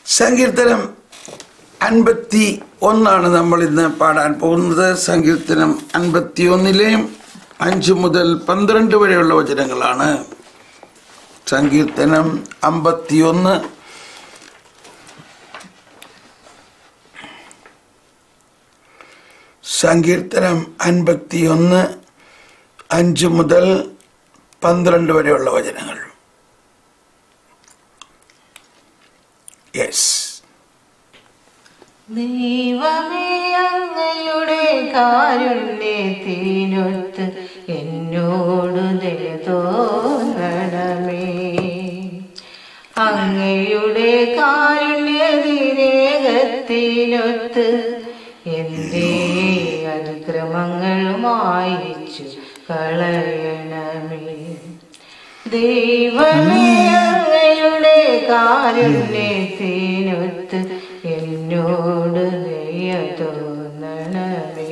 സങ്കീർത്തനം അൻപത്തി ഒന്നാണ് നമ്മൾ ഇന്ന് പാടാൻ പോകുന്നത് സങ്കീർത്തനം അൻപത്തി ഒന്നിലെയും അഞ്ച് മുതൽ പന്ത്രണ്ട് വരെയുള്ള വചനങ്ങളാണ് സങ്കീർത്തനം അമ്പത്തിയൊന്ന് സങ്കീർത്തനം അൻപത്തിയൊന്ന് അഞ്ച് മുതൽ പന്ത്രണ്ട് വരെയുള്ള വചനങ്ങൾ യെസ് ദൈവമേ അങ്ങയുടെ കാരുണ്യത്തിനൊത്ത് എന്നോട് ദയ തോന്നണമേ അങ്ങയുടെ കാരുണ്യതിരേകത്തിനൊത്ത് എൻ്റെ അതിക്രമങ്ങൾ മായിച്ചു കളയണമേ ദൈവമേ അങ്ങയുടെ കാരുണ്യത്തിനൊത്ത് എന്നോട് ദയ തോന്നണമേ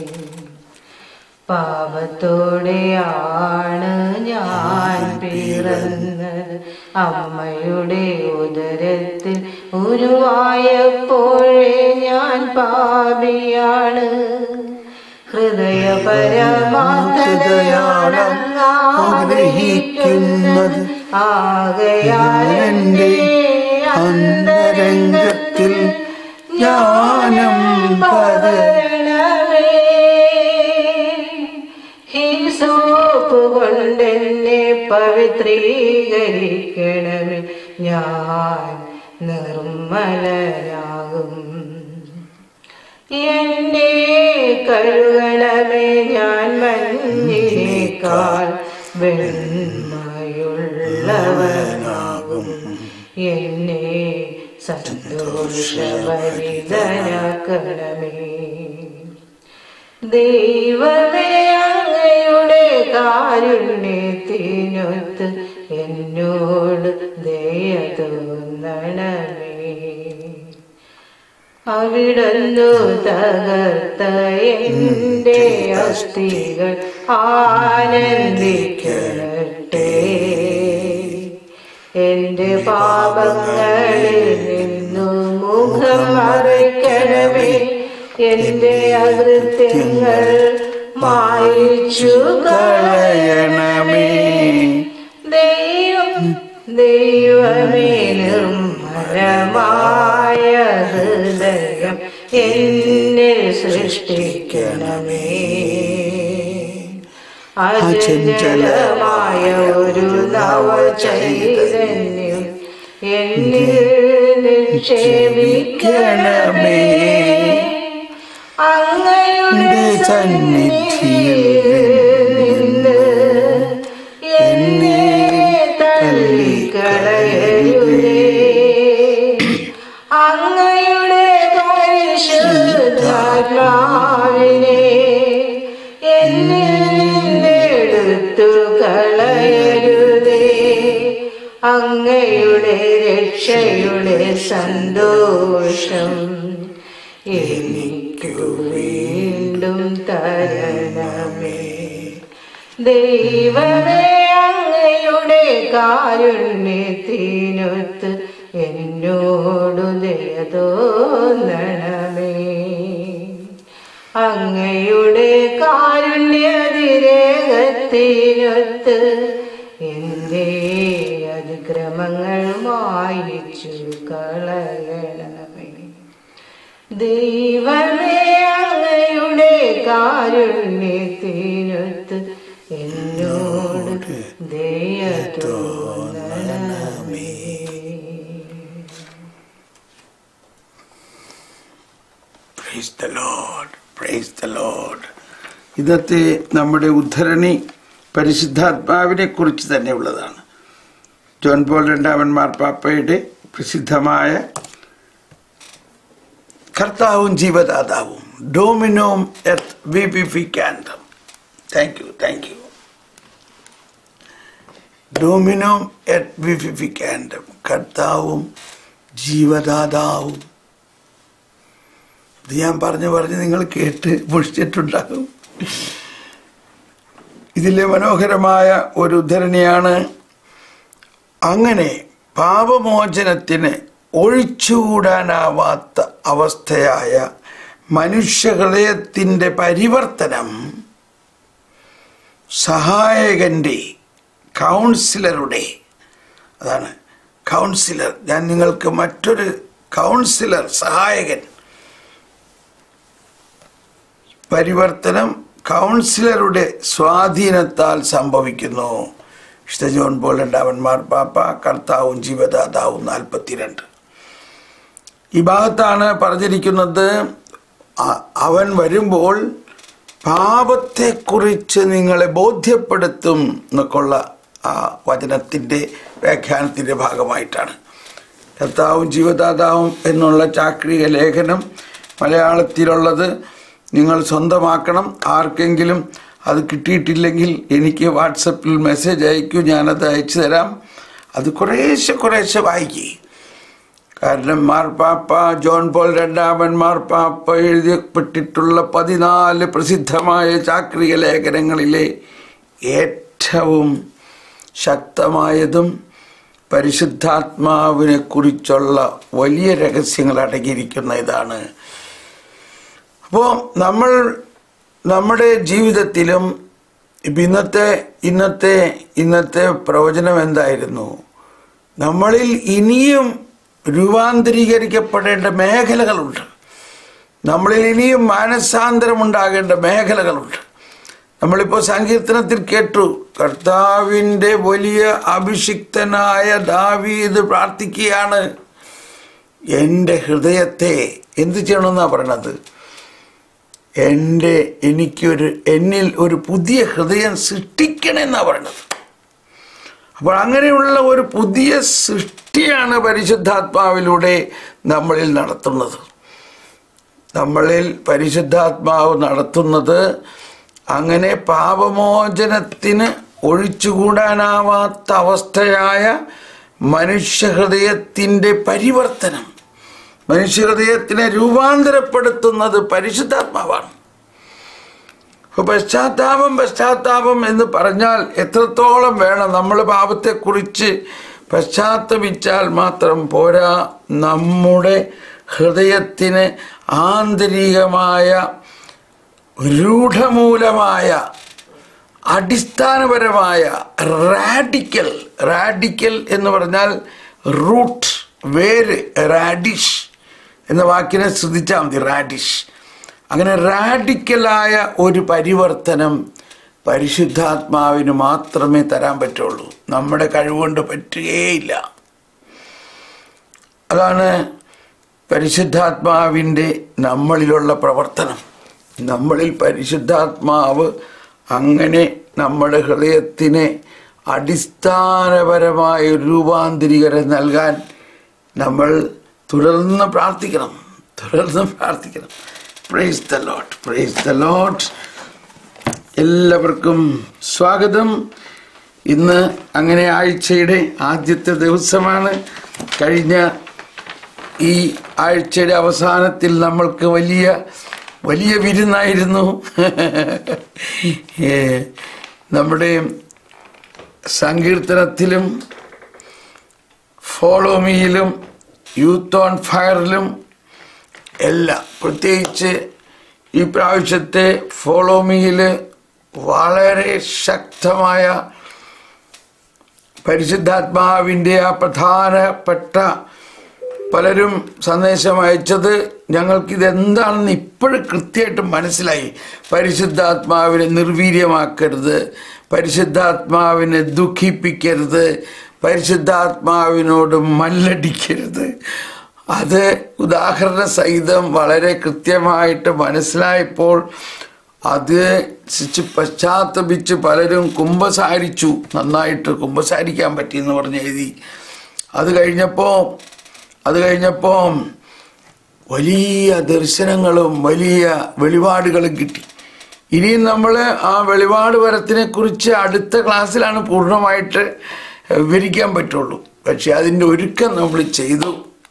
പാപത്തോടെയാണ് ഞാൻ പിറന്നത് അമ്മയുടെ ഉദരത്തിൽ ഉരുവായപ്പോഴേ ഞാൻ പാപിയാണ് ഹൃദയപരമാർത്ഥതയാണ് ആഗ്രഹിക്കുന്നത് ആകയാൽ എൻ്റെ അന്തരംഗത്തിൽ ജ്ഞാനം പകരണമേ ഹിംസോപ്പ് കൊണ്ടെന്നെ പവിത്രീകരിക്കണമേ ഞാൻ നിർമ്മലനാകും എന്നെ കഴുകണമേ ഞാൻ മഞ്ഞിനേക്കാൾ വെണ്മയുള്ളവനാകും എന്നെ സന്തോഷഭരിതനാക്കണമേ ദൈവമേ അങ്ങയുടെ കാരുണ്യത്തിനൊത്ത് എന്നോട് ദയ തോന്നണമേ അവിടുന്നു തകർത്ത എൻ്റെ അസ്ഥികൾ ആനന്ദിക്കട്ടെ എൻ്റെ പാപങ്ങളിൽ നിന്നു മുഖം മറയ്ക്കണമേ എൻ്റെ അകൃത്യങ്ങൾ മായിച്ചു കളയണമേ ദൈവം ദൈവമേ നിർമ്മലമായ ഹൃദയം എന്നെ സൃഷ്ടിക്കണമേ അചഞ്ചലമായ ഒരു നവചൈതന്യം എന്നിൽ നിക്ഷേപിക്കണമേ അങ്ങയുടെ സന്നിധിയിൽ നിന്ന് എന്നെ തള്ളിക്കളയരുതേ അങ്ങയുടെ പരിശുദ്ധാത്മാവിനെ എന്നിൽ നിന്നെടുത്തു കളയരുതേ അങ്ങയുടെ രക്ഷയുടെ സന്തോഷം എനിക്കു വീണ്ടും തരണമേ ദൈവമേ അങ്ങയുടെ കാരുണ്യത്തിനൊത്ത് എന്നോടു ദയ തോന്നണമേ അങ്ങയുടെ കാരുണ്യതിരേകത്തിനൊത്ത് എൻ്റെ അതിക്രമങ്ങൾ മായിച്ചു കളയണമേ ദൈവമേ അങ്ങയുടെ കാരുണ്യത്തിനൊത്ത് എന്നോട് ദയ തോന്നണമേ praise the lord praise the lord ഇന്നത്തെ നമ്മുടെ ഉദ്ധരണി പരിശുദ്ധാത്മാവിനെ കുറിച്ച് തന്നെ ഉള്ളതാണ് ജോൺ പോൾ രണ്ടാമൻ മാർപ്പാപ്പയുടെ പ്രസിദ്ധമായ കർത്താവും ജീവദാതാവും ഡോമിനോം എത്ത് വിപിഫിക്കാന്തം താങ്ക് യു താങ്ക് യു ഡോമിനോം എറ്റ് വിപിഫിക്കാന്തം കർത്താവും ജീവദാതാവും ഇത് ഞാൻ പറഞ്ഞു പറഞ്ഞ് നിങ്ങൾ കേട്ട് മുഷിച്ചിട്ടുണ്ടാകും ഇതിലെ മനോഹരമായ ഒരു ഉദ്ധരണിയാണ് അങ്ങനെ പാപമോചനത്തിന് ഒഴിച്ചുകൂടാനാവാത്ത അവസ്ഥയായ മനുഷ്യഹൃദയത്തിൻ്റെ പരിവർത്തനം സഹായകൻ്റെ കൗൺസിലറുടെ അതാണ് കൗൺസിലർ ഞാൻ നിങ്ങൾക്ക് മറ്റൊരു കൗൺസിലർ സഹായകൻ പരിവർത്തനം കൗൺസിലറുടെ സ്വാധീനത്താൽ സംഭവിക്കുന്നു വിശുദ്ധ ജോൺ പോൾ രണ്ടാമന്മാർ പാപ്പ കർത്താവും ജീവദാതാവും നാൽപ്പത്തിരണ്ട് ഈ ഭാഗത്താണ് പറഞ്ഞിരിക്കുന്നത് അ- അവൻ വരുമ്പോൾ പാപത്തെക്കുറിച്ച് നിങ്ങളെ ബോധ്യപ്പെടുത്തും എന്നൊക്കെയുള്ള ആ വചനത്തിൻ്റെ വ്യാഖ്യാനത്തിൻ്റെ ഭാഗമായിട്ടാണ് കർത്താവും ജീവദാതാവും എന്നുള്ള ചാക്രിക ലേഖനം മലയാളത്തിലുള്ളത് നിങ്ങൾ സ്വന്തമാക്കണം ആർക്കെങ്കിലും അത് കിട്ടിയിട്ടില്ലെങ്കിൽ എനിക്ക് വാട്സപ്പിൽ മെസ്സേജ് അയക്കൂ ഞാനത് അയച്ചു തരാം അത് കുറേശ്ശെ കുറേശ്ശെ വായിക്കേ കാരണം മാർപ്പാപ്പ ജോൺ പോൾ രണ്ടാമൻ മാർപ്പാപ്പ എഴുതിയപ്പെട്ടിട്ടുള്ള പതിനാല് പ്രസിദ്ധമായ ചാക്രിക ലേഖനങ്ങളിലെ ഏറ്റവും ശക്തമായതും പരിശുദ്ധാത്മാവിനെ കുറിച്ചുള്ള വലിയ രഹസ്യങ്ങൾ അടങ്ങിയിരിക്കുന്ന ഇതാണ് അപ്പോൾ നമ്മൾ നമ്മുടെ ജീവിതത്തിലും ഇപ്പം ഇന്നത്തെ ഇന്നത്തെ ഇന്നത്തെ പ്രവചനം എന്തായിരുന്നു നമ്മളിൽ ഇനിയും രൂപാന്തരീകരിക്കപ്പെടേണ്ട മേഖലകളുണ്ട് നമ്മളിൽ ഇനിയും മാനസാന്തരം ഉണ്ടാകേണ്ട മേഖലകളുണ്ട് നമ്മളിപ്പോൾ സങ്കീർത്തനത്തിൽ കേട്ടു കർത്താവിൻ്റെ വലിയ അഭിഷിക്തനായ ദാവീദ് പ്രാർത്ഥിക്കുകയാണ് എൻ്റെ ഹൃദയത്തെ എന്ത് ചെയ്യണമെന്നാണ് പറയണത് എൻ്റെ എനിക്കൊരു എന്നിൽ ഒരു പുതിയ ഹൃദയം സൃഷ്ടിക്കണമെന്നാണ് പറയണത് അപ്പോൾ അങ്ങനെയുള്ള ഒരു പുതിയ സൃഷ്ടിയാണ് പരിശുദ്ധാത്മാവിലൂടെ നമ്മളിൽ നടത്തുന്നത് നമ്മളിൽ പരിശുദ്ധാത്മാവ് നടത്തുന്നത് അങ്ങനെ പാപമോചനത്തിന് ഒഴിച്ചുകൂടാനാവാത്ത അവസ്ഥയായ മനുഷ്യഹൃദയത്തിൻ്റെ പരിവർത്തനം മനുഷ്യഹൃദയത്തിനെ രൂപാന്തരപ്പെടുത്തുന്നത് പരിശുദ്ധാത്മാവാണ് അപ്പോൾ പശ്ചാത്താപം പശ്ചാത്താപം എന്ന് പറഞ്ഞാൽ എത്രത്തോളം വേണം നമ്മൾ പാപത്തെക്കുറിച്ച് പശ്ചാത്തപിച്ചാൽ മാത്രം പോരാ നമ്മുടെ ഹൃദയത്തിന് ആന്തരികമായ രൂഢമൂലമായ അടിസ്ഥാനപരമായ റാഡിക്കൽ റാഡിക്കൽ എന്ന് പറഞ്ഞാൽ റൂട്ട് വേര് റാഡിഷ് എന്ന വാക്കിനെ ശ്രദ്ധിച്ചാൽ മതി റാഡിഷ് അങ്ങനെ റാഡിക്കലായ ഒരു പരിവർത്തനം പരിശുദ്ധാത്മാവിന് മാത്രമേ തരാൻ പറ്റുള്ളൂ നമ്മുടെ കഴിവുകൊണ്ട് പറ്റുകയില്ല അതാണ് പരിശുദ്ധാത്മാവിൻ്റെ നമ്മളിലുള്ള പ്രവർത്തനം നമ്മളിൽ പരിശുദ്ധാത്മാവ് അങ്ങനെ നമ്മുടെ ഹൃദയത്തിന് അടിസ്ഥാനപരമായ ഒരു രൂപാന്തരീകരണം നൽകാൻ നമ്മൾ തുടർന്ന് പ്രാർത്ഥിക്കണം തുടർന്ന് പ്രാർത്ഥിക്കണം praise the lord praise the lord എല്ലാവർക്കും സ്വാഗതം ഇന്ന് അങ്ങനെ ആഴ്ചയുടെ ആദ്യത്തെ ദിവസമാണ് കഴിഞ്ഞ ഈ ആഴ്ചയുടെ അവസാനത്തിൽ നമ്മൾക്ക് വലിയ വലിയ വിരുന്നായിരുന്നു ഏ, നമ്മുടെ സങ്കീർത്തനത്തിലും ഫോളോ മീയിലും യൂത്ത് ഓൺ ഫയറിലും എല്ലാം പ്രത്യേകിച്ച് ഈ പ്രാവശ്യത്തെ ഫോളോ മീയിൽ വളരെ ശക്തമായ പരിശുദ്ധാത്മാവിൻ്റെ ആ പ്രധാനപ്പെട്ട പലരും സന്ദേശം അയച്ചത് ഞങ്ങൾക്കിത് എന്താണെന്ന് ഇപ്പോഴും കൃത്യമായിട്ട് മനസ്സിലായി പരിശുദ്ധാത്മാവിനെ നിർവീര്യമാക്കരുത് പരിശുദ്ധാത്മാവിനെ ദുഃഖിപ്പിക്കരുത് പരിശുദ്ധാത്മാവിനോട് മല്ലടിക്കരുത് അത് ഉദാഹരണ സഹിതം വളരെ കൃത്യമായിട്ട് മനസ്സിലായപ്പോൾ അത് ശിച്ച് പശ്ചാത്തപിച്ച് പലരും കുംഭസാരിച്ചു നന്നായിട്ട് കുംഭസാരിക്കാൻ പറ്റിയെന്ന് പറഞ്ഞ് എഴുതി അത് കഴിഞ്ഞപ്പോൾ അത് കഴിഞ്ഞപ്പോൾ വലിയ ദർശനങ്ങളും വലിയ വെളിപാടുകളും കിട്ടി ഇനിയും നമ്മൾ ആ വെളിപാട് വരത്തിനെ കുറിച്ച് അടുത്ത ക്ലാസ്സിലാണ് പൂർണ്ണമായിട്ട് വിവരിക്കാൻ പറ്റുള്ളൂ പക്ഷെ അതിൻ്റെ ഒരുക്കം നമ്മൾ ചെയ്തു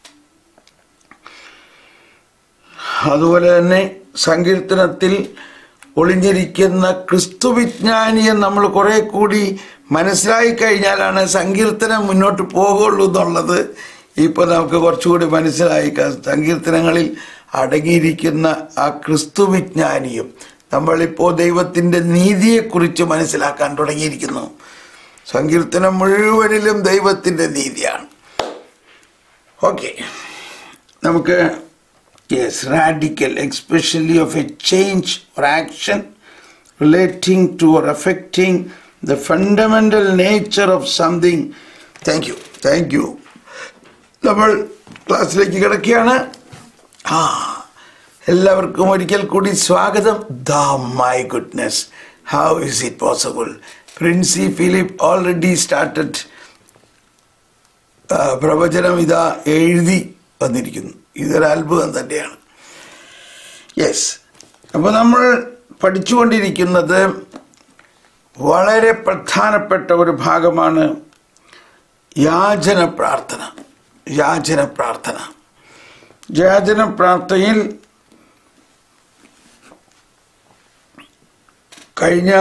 അതുപോലെ തന്നെ സങ്കീർത്തനത്തിൽ ഒളിഞ്ഞിരിക്കുന്ന ക്രിസ്തു വിജ്ഞാനിയെ നമ്മൾ കുറെ കൂടി മനസ്സിലായി കഴിഞ്ഞാലാണ് സങ്കീർത്തനം മുന്നോട്ട് പോകുള്ളൂ എന്നുള്ളത് ഇപ്പൊ നമുക്ക് കുറച്ചുകൂടി മനസ്സിലായി ക- സങ്കീർത്തനങ്ങളിൽ അടങ്ങിയിരിക്കുന്ന ആ ക്രിസ്തു വിജ്ഞാനിയും നമ്മളിപ്പോ ദൈവത്തിന്റെ നീതിയെക്കുറിച്ച് മനസ്സിലാക്കാൻ തുടങ്ങിയിരിക്കുന്നു സങ്കീർത്തനം മുഴുവനിലും ദൈവത്തിന്റെ നീതിയാണ് ഓക്കെ നമുക്ക് yes radical especially of a change or action relating to or affecting the fundamental nature of something thank you thank you നമ്മൾ ക്ലാസ്സിലേക്ക് കിടക്കുകയാണ് ആ എല്ലാവർക്കും ഒരിക്കൽ കൂടി സ്വാഗതം the my goodness how is it possible Princy Philip already started പ്രവചനം ഇതാ എഴുതി വന്നിരിക്കുന്നു ഇതൊരു അത്ഭുതം തന്നെയാണ് യെസ് അപ്പോൾ നമ്മൾ പഠിച്ചുകൊണ്ടിരിക്കുന്നത് വളരെ പ്രധാനപ്പെട്ട ഒരു ഭാഗമാണ് യാചന പ്രാർത്ഥന യാചന പ്രാർത്ഥന യാചന പ്രാർത്ഥനയിൽ കഴിഞ്ഞ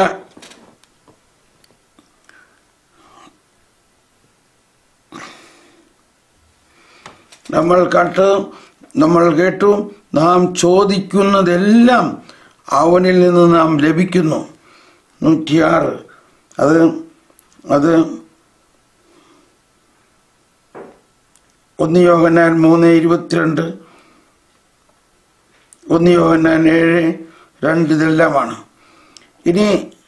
നമ്മൾ കണ്ടു നമ്മൾ കേട്ടു നാം ചോദിക്കുന്നതെല്ലാം അവനിൽ നിന്ന് നാം ലഭിക്കുന്നു നൂറ്റിയാറ് അത് അത് ഒന്ന് യോഹന്നാൻ മൂന്ന് ഇരുപത്തിരണ്ട് ഒന്ന് യോഹന്നാൻ ഏഴ് രണ്ട് ഇതെല്ലാമാണ് ഇനി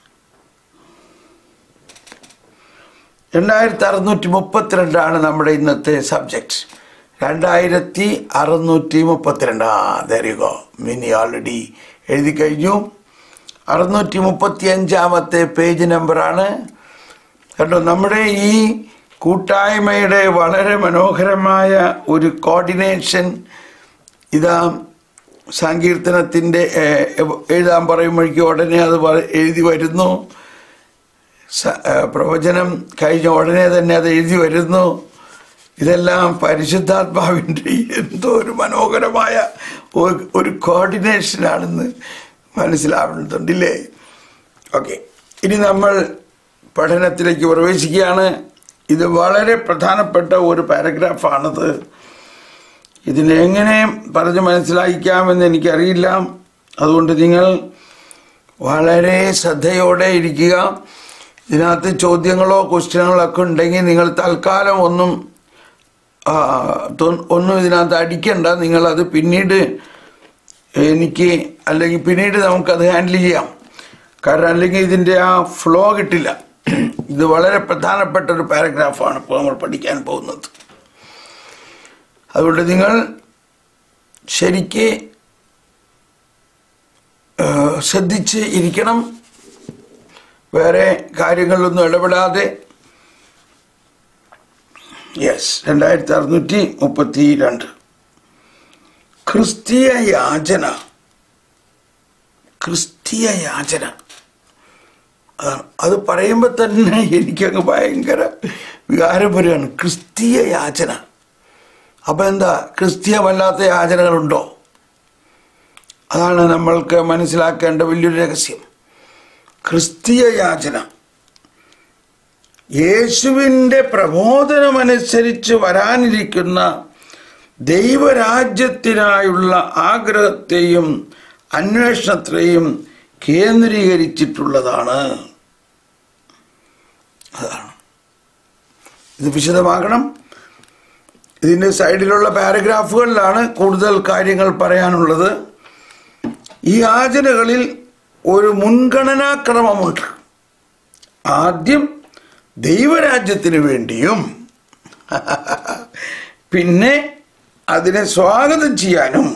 രണ്ടായിരത്തി അറുന്നൂറ്റി മുപ്പത്തിരണ്ടാണ് നമ്മുടെ ഇന്നത്തെ സബ്ജക്റ്റ് രണ്ടായിരത്തി അറുന്നൂറ്റി മുപ്പത്തിരണ്ട് ആ ദരികോ മിനി ഓൾറെഡി എഴുതി കഴിഞ്ഞു അറുന്നൂറ്റി മുപ്പത്തി അഞ്ചാമത്തെ പേജ് നമ്പറാണ് കേട്ടോ നമ്മുടെ ഈ കൂട്ടായ്മയുടെ വളരെ മനോഹരമായ ഒരു കോർഡിനേഷൻ ഇതാ സങ്കീർത്തനത്തിൻ്റെ ഏഹ്, എഴുതാൻ പറയുമ്പോഴേക്കും ഉടനെ അത് പറ- എഴുതി വരുന്നു സ- ഏഹ്, പ്രവചനം കഴിഞ്ഞ ഉടനെ തന്നെ അത് എഴുതി വരുന്നു ഇതെല്ലാം പരിശുദ്ധാത്മാവിൻ്റെ എന്തോ ഒരു മനോഹരമായ ഒരു- ഒരു കോർഡിനേഷനാണെന്ന് മനസ്സിലാവുന്നുണ്ടല്ലേ ഓക്കെ ഇനി നമ്മൾ പഠനത്തിലേക്ക് പ്രവേശിക്കുകയാണ് ഇത് വളരെ പ്രധാനപ്പെട്ട ഒരു പാരഗ്രാഫാണത് ഇതിനെ എങ്ങനെ പറഞ്ഞ് മനസ്സിലാക്കിക്കാമെന്ന് എനിക്കറിയില്ല അതുകൊണ്ട് നിങ്ങൾ വളരെ ശ്രദ്ധയോടെ ഇരിക്കുക ഇതിനകത്ത് ചോദ്യങ്ങളോ ക്വസ്റ്റ്യനുകളോ ഒക്കെ ഉണ്ടെങ്കിൽ നിങ്ങൾ തൽക്കാലം ഒന്നും ആ, തൊ- ഒന്നും ഇതിനകത്ത് അടിക്കണ്ട നിങ്ങളത് പിന്നീട് എനിക്ക് അല്ലെങ്കിൽ പിന്നീട് നമുക്കത് ഹാൻഡിൽ ചെയ്യാം കാരണം അല്ലെങ്കിൽ ഇതിൻ്റെ ആ ഫ്ലോ കിട്ടില്ല ഇത് വളരെ പ്രധാനപ്പെട്ട ഒരു പാരഗ്രാഫാണ് ഇപ്പോൾ നമ്മൾ പഠിക്കാൻ പോകുന്നത് അതുകൊണ്ട് നിങ്ങൾ ശരിക്ക് ആ, ശ്രദ്ധിച്ച് ഇരിക്കണം വേറെ കാര്യങ്ങളിലൊന്നും ഇടപെടാതെ യെസ് രണ്ടായിരത്തി അറുന്നൂറ്റി മുപ്പത്തി രണ്ട് ക്രിസ്തീയ യാചന ക്രിസ്തീയ യാചന അതാണ് അത് പറയുമ്പോൾ തന്നെ എനിക്കങ്ങ് ഭയങ്കര വികാരം വരികയാണ് ക്രിസ്തീയ യാചന അപ്പം എന്താ ക്രിസ്തീയമല്ലാത്ത യാചനകളുണ്ടോ അതാണ് നമ്മൾക്ക് മനസ്സിലാക്കേണ്ട വലിയൊരു രഹസ്യം ക്രിസ്തീയ യാചന യേശുവിൻ്റെ പ്രബോധനമനുസരിച്ച് വരാനിരിക്കുന്ന ദൈവരാജ്യത്തിനായുള്ള ആഗ്രഹത്തെയും അന്വേഷണത്തെയും കേന്ദ്രീകരിച്ചിട്ടുള്ളതാണ് അതാണ് ഇത് വിശദമാകണം ഇതിൻ്റെ സൈഡിലുള്ള പാരഗ്രാഫുകളിലാണ് കൂടുതൽ കാര്യങ്ങൾ പറയാനുള്ളത് ഈ യാചനകളിൽ ഒരു മുൻഗണനാക്രമമുണ്ട് ആദ്യം ദൈവരാജ്യത്തിന് വേണ്ടിയും പിന്നെ അതിനെ സ്വാഗതം ചെയ്യാനും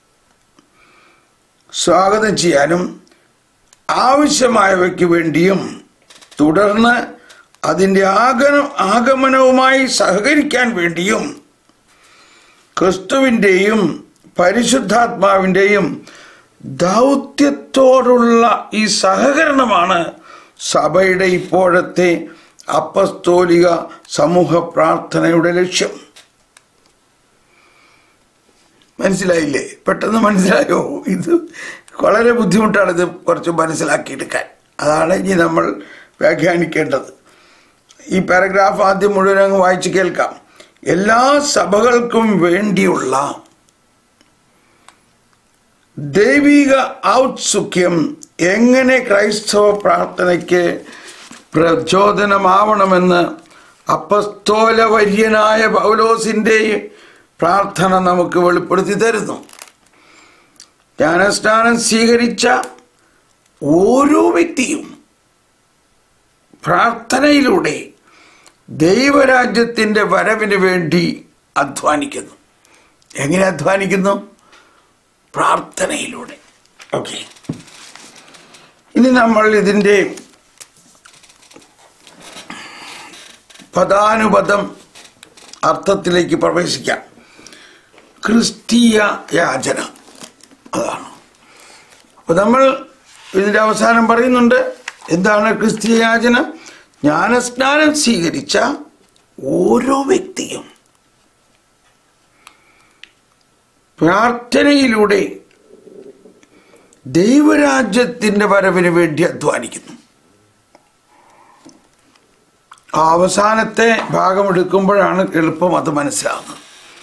സ്വാഗതം ചെയ്യാനും ആവശ്യമായവയ്ക്ക് വേണ്ടിയും തുടർന്ന് അതിൻ്റെ ആഗമ ആഗമനവുമായി സഹകരിക്കാൻ വേണ്ടിയും ക്രിസ്തുവിൻ്റെയും പരിശുദ്ധാത്മാവിൻ്റെയും ദൗത്യത്തോടുള്ള ഈ സഹകരണമാണ് സഭയുടെ ഇപ്പോഴത്തെ അപ്പസ്തോലിക സമൂഹ പ്രാർത്ഥനയുടെ ലക്ഷ്യം മനസ്സിലായില്ലേ പെട്ടെന്ന് മനസ്സിലായോ ഇത് വളരെ ബുദ്ധിമുട്ടാണ് ഇത് കുറച്ച് മനസ്സിലാക്കിയെടുക്കാൻ അതാണ് ഇനി നമ്മൾ വ്യാഖ്യാനിക്കേണ്ടത് ഈ പാരഗ്രാഫ് ആദ്യം മുഴുവൻ അങ്ങ് വായിച്ച് കേൾക്കാം എല്ലാ സഭകൾക്കും വേണ്ടിയുള്ള ദൈവിക ഔത്സുഖ്യം എങ്ങനെ ക്രൈസ്തവ പ്രാർത്ഥനയ്ക്ക് പ്രചോദനമാവണമെന്ന് അപ്പസ്തോല വര്യനായ പൗലോസിൻ്റെ പ്രാർത്ഥന നമുക്ക് വെളിപ്പെടുത്തി തരുന്നു ജ്ഞാനസ്നാനം സ്വീകരിച്ച ഓരോ വ്യക്തിയും പ്രാർത്ഥനയിലൂടെ ദൈവരാജ്യത്തിൻ്റെ വരവിന് വേണ്ടി അധ്വാനിക്കുന്നു എങ്ങനെ അധ്വാനിക്കുന്നു പ്രാർത്ഥനയിലൂടെ ഓക്കെ ഇനി നമ്മൾ ഇതിൻ്റെ പദാനുപദം അർത്ഥത്തിലേക്ക് പ്രവേശിക്കാം ക്രിസ്തീയ യാചന അതാണ് അപ്പോൾ നമ്മൾ ഇതിൻ്റെ അവസാനം പറയുന്നുണ്ട് എന്താണ് ക്രിസ്തീയ യാചന ജ്ഞാനസ്നാനം സ്വീകരിച്ച ഓരോ വ്യക്തിയും പ്രാർത്ഥനയിലൂടെ ദൈവരാജ്യത്തിൻ്റെ വരവിന് വേണ്ടി അധ്വാനിക്കുന്നു ആ അവസാനത്തെ ഭാഗം എടുക്കുമ്പോഴാണ് എളുപ്പം അത് മനസ്സിലാകുന്നത്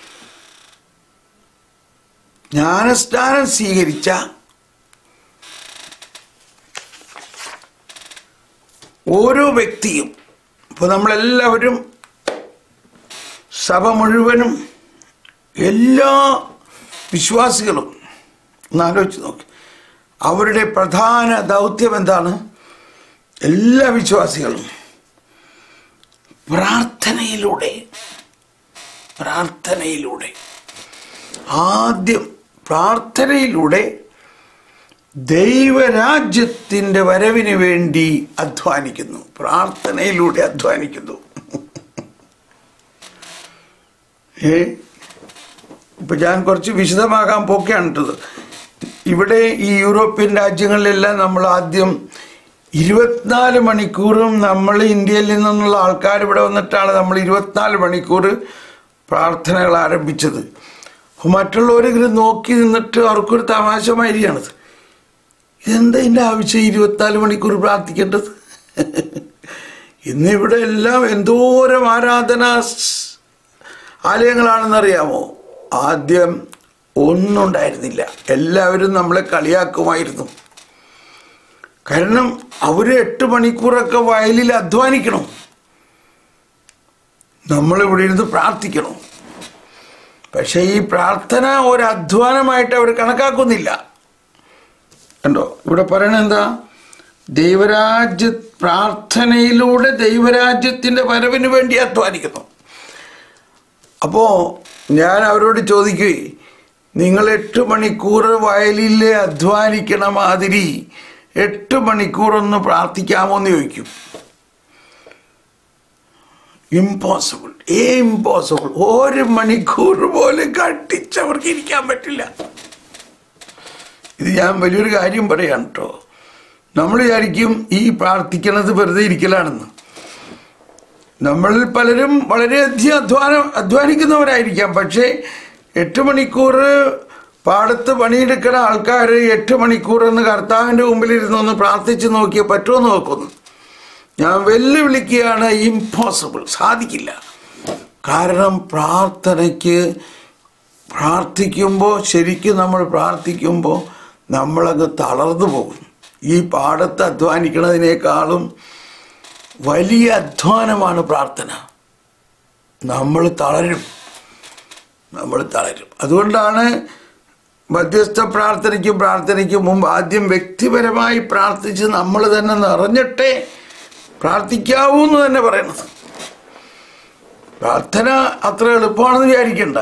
ജ്ഞാനസ്നാനം സ്വീകരിച്ച ഓരോ വ്യക്തിയും ഇപ്പോൾ നമ്മളെല്ലാവരും സഭ മുഴുവനും എല്ലാ വിശ്വാസികളും ഒന്ന് ആലോചിച്ച് നോക്ക് അവരുടെ പ്രധാന ദൗത്യം എന്താണ് എല്ലാ വിശ്വാസികളും പ്രാർത്ഥനയിലൂടെ പ്രാർത്ഥനയിലൂടെ ആദ്യം പ്രാർത്ഥനയിലൂടെ ദൈവരാജ്യത്തിൻ്റെ വരവിന് വേണ്ടി അധ്വാനിക്കുന്നു പ്രാർത്ഥനയിലൂടെ അധ്വാനിക്കുന്നു ഏ ഇപ്പം ഞാൻ കുറച്ച് വിശദമാകാൻ പോക്കെയാണ് ഇട്ടത് ഇവിടെ ഈ യൂറോപ്യൻ രാജ്യങ്ങളിലെല്ലാം നമ്മൾ ആദ്യം ഇരുപത്തിനാല് മണിക്കൂറും നമ്മൾ ഇന്ത്യയിൽ നിന്നുള്ള ആൾക്കാർ ഇവിടെ വന്നിട്ടാണ് നമ്മൾ ഇരുപത്തിനാല് മണിക്കൂർ പ്രാർത്ഥനകൾ ആരംഭിച്ചത് അപ്പോൾ മറ്റുള്ളവരിങ്ങനെ നോക്കി നിന്നിട്ട് അവർക്കൊരു തമാശ മാതിരിയാണത് ഇതെന്താ ഇതിൻ്റെ ആവശ്യം ഇരുപത്തിനാല് മണിക്കൂർ പ്രാർത്ഥിക്കേണ്ടത് ഇന്നിവിടെ എല്ലാം എന്തോരം ആരാധനാ സ് ആലയങ്ങളാണെന്നറിയാമോ ആദ്യം ഒന്നും ഉണ്ടായിരുന്നില്ല എല്ലാവരും നമ്മളെ കളിയാക്കുമായിരുന്നു കാരണം അവർ എട്ട് മണിക്കൂറൊക്കെ വയലിൽ അധ്വാനിക്കണം നമ്മളിവിടെ ഇരുന്ന് പ്രാർത്ഥിക്കണം പക്ഷേ ഈ പ്രാർത്ഥന ഒരു അധ്വാനമായിട്ട് അവർ കണക്കാക്കുന്നില്ല കണ്ടോ ഇവിടെ പറയണത് എന്താ ദൈവരാജ്യ പ്രാർത്ഥനയിലൂടെ ദൈവരാജ്യത്തിൻ്റെ വരവിന് വേണ്ടി അധ്വാനിക്കുന്നു അപ്പോൾ ഞാൻ അവരോട് ചോദിക്കുകയെ നിങ്ങൾ എട്ട് മണിക്കൂർ വയലിൽ അധ്വാനിക്കണ മാതിരി എട്ട് മണിക്കൂർ ഒന്ന് പ്രാർത്ഥിക്കാമോ എന്ന് ചോദിക്കും ഇമ്പോസിബിൾ ഏ ഇമ്പോസിബിൾ ഒരു മണിക്കൂർ പോലും കട്ടിച്ചവർക്ക് ഇരിക്കാൻ പറ്റില്ല ഇത് ഞാൻ വലിയൊരു കാര്യം പറയാം കേട്ടോ നമ്മൾ വിചാരിക്കും ഈ പ്രാർത്ഥിക്കണത് വെറുതെ ഇരിക്കലാണെന്ന് നമ്മളിൽ പലരും വളരെയധികം അധ്വാനം അധ്വാനിക്കുന്നവരായിരിക്കാം പക്ഷേ എട്ട് മണിക്കൂർ പാടത്ത് പണിയെടുക്കുന്ന ആൾക്കാർ എട്ട് മണിക്കൂർ എന്ന് കർത്താവിൻ്റെ മുമ്പിൽ ഇരുന്നൊന്ന് പ്രാർത്ഥിച്ച് നോക്കിയാൽ പറ്റുമോ എന്ന് നോക്കുന്നു ഞാൻ വെല്ലുവിളിക്കുകയാണ് ഇമ്പോസിബിൾ സാധിക്കില്ല കാരണം പ്രാർത്ഥനയ്ക്ക് പ്രാർത്ഥിക്കുമ്പോൾ ശരിക്കും നമ്മൾ പ്രാർത്ഥിക്കുമ്പോൾ നമ്മളങ്ങ് തളർന്നു പോകും ഈ പാടത്ത് അധ്വാനിക്കുന്നതിനേക്കാളും വലിയ അധ്വാനമാണ് പ്രാർത്ഥന നമ്മൾ തളരും നമ്മൾ തളരും അതുകൊണ്ടാണ് മധ്യസ്ഥ പ്രാർത്ഥനയ്ക്കും പ്രാർത്ഥനയ്ക്കും മുമ്പ് ആദ്യം വ്യക്തിപരമായി പ്രാർത്ഥിച്ച് നമ്മൾ തന്നെ നിറഞ്ഞിട്ടേ പ്രാർത്ഥിക്കാവൂ എന്ന് തന്നെ പറയണത് പ്രാർത്ഥന അത്ര എളുപ്പമാണെന്ന് വിചാരിക്കണ്ട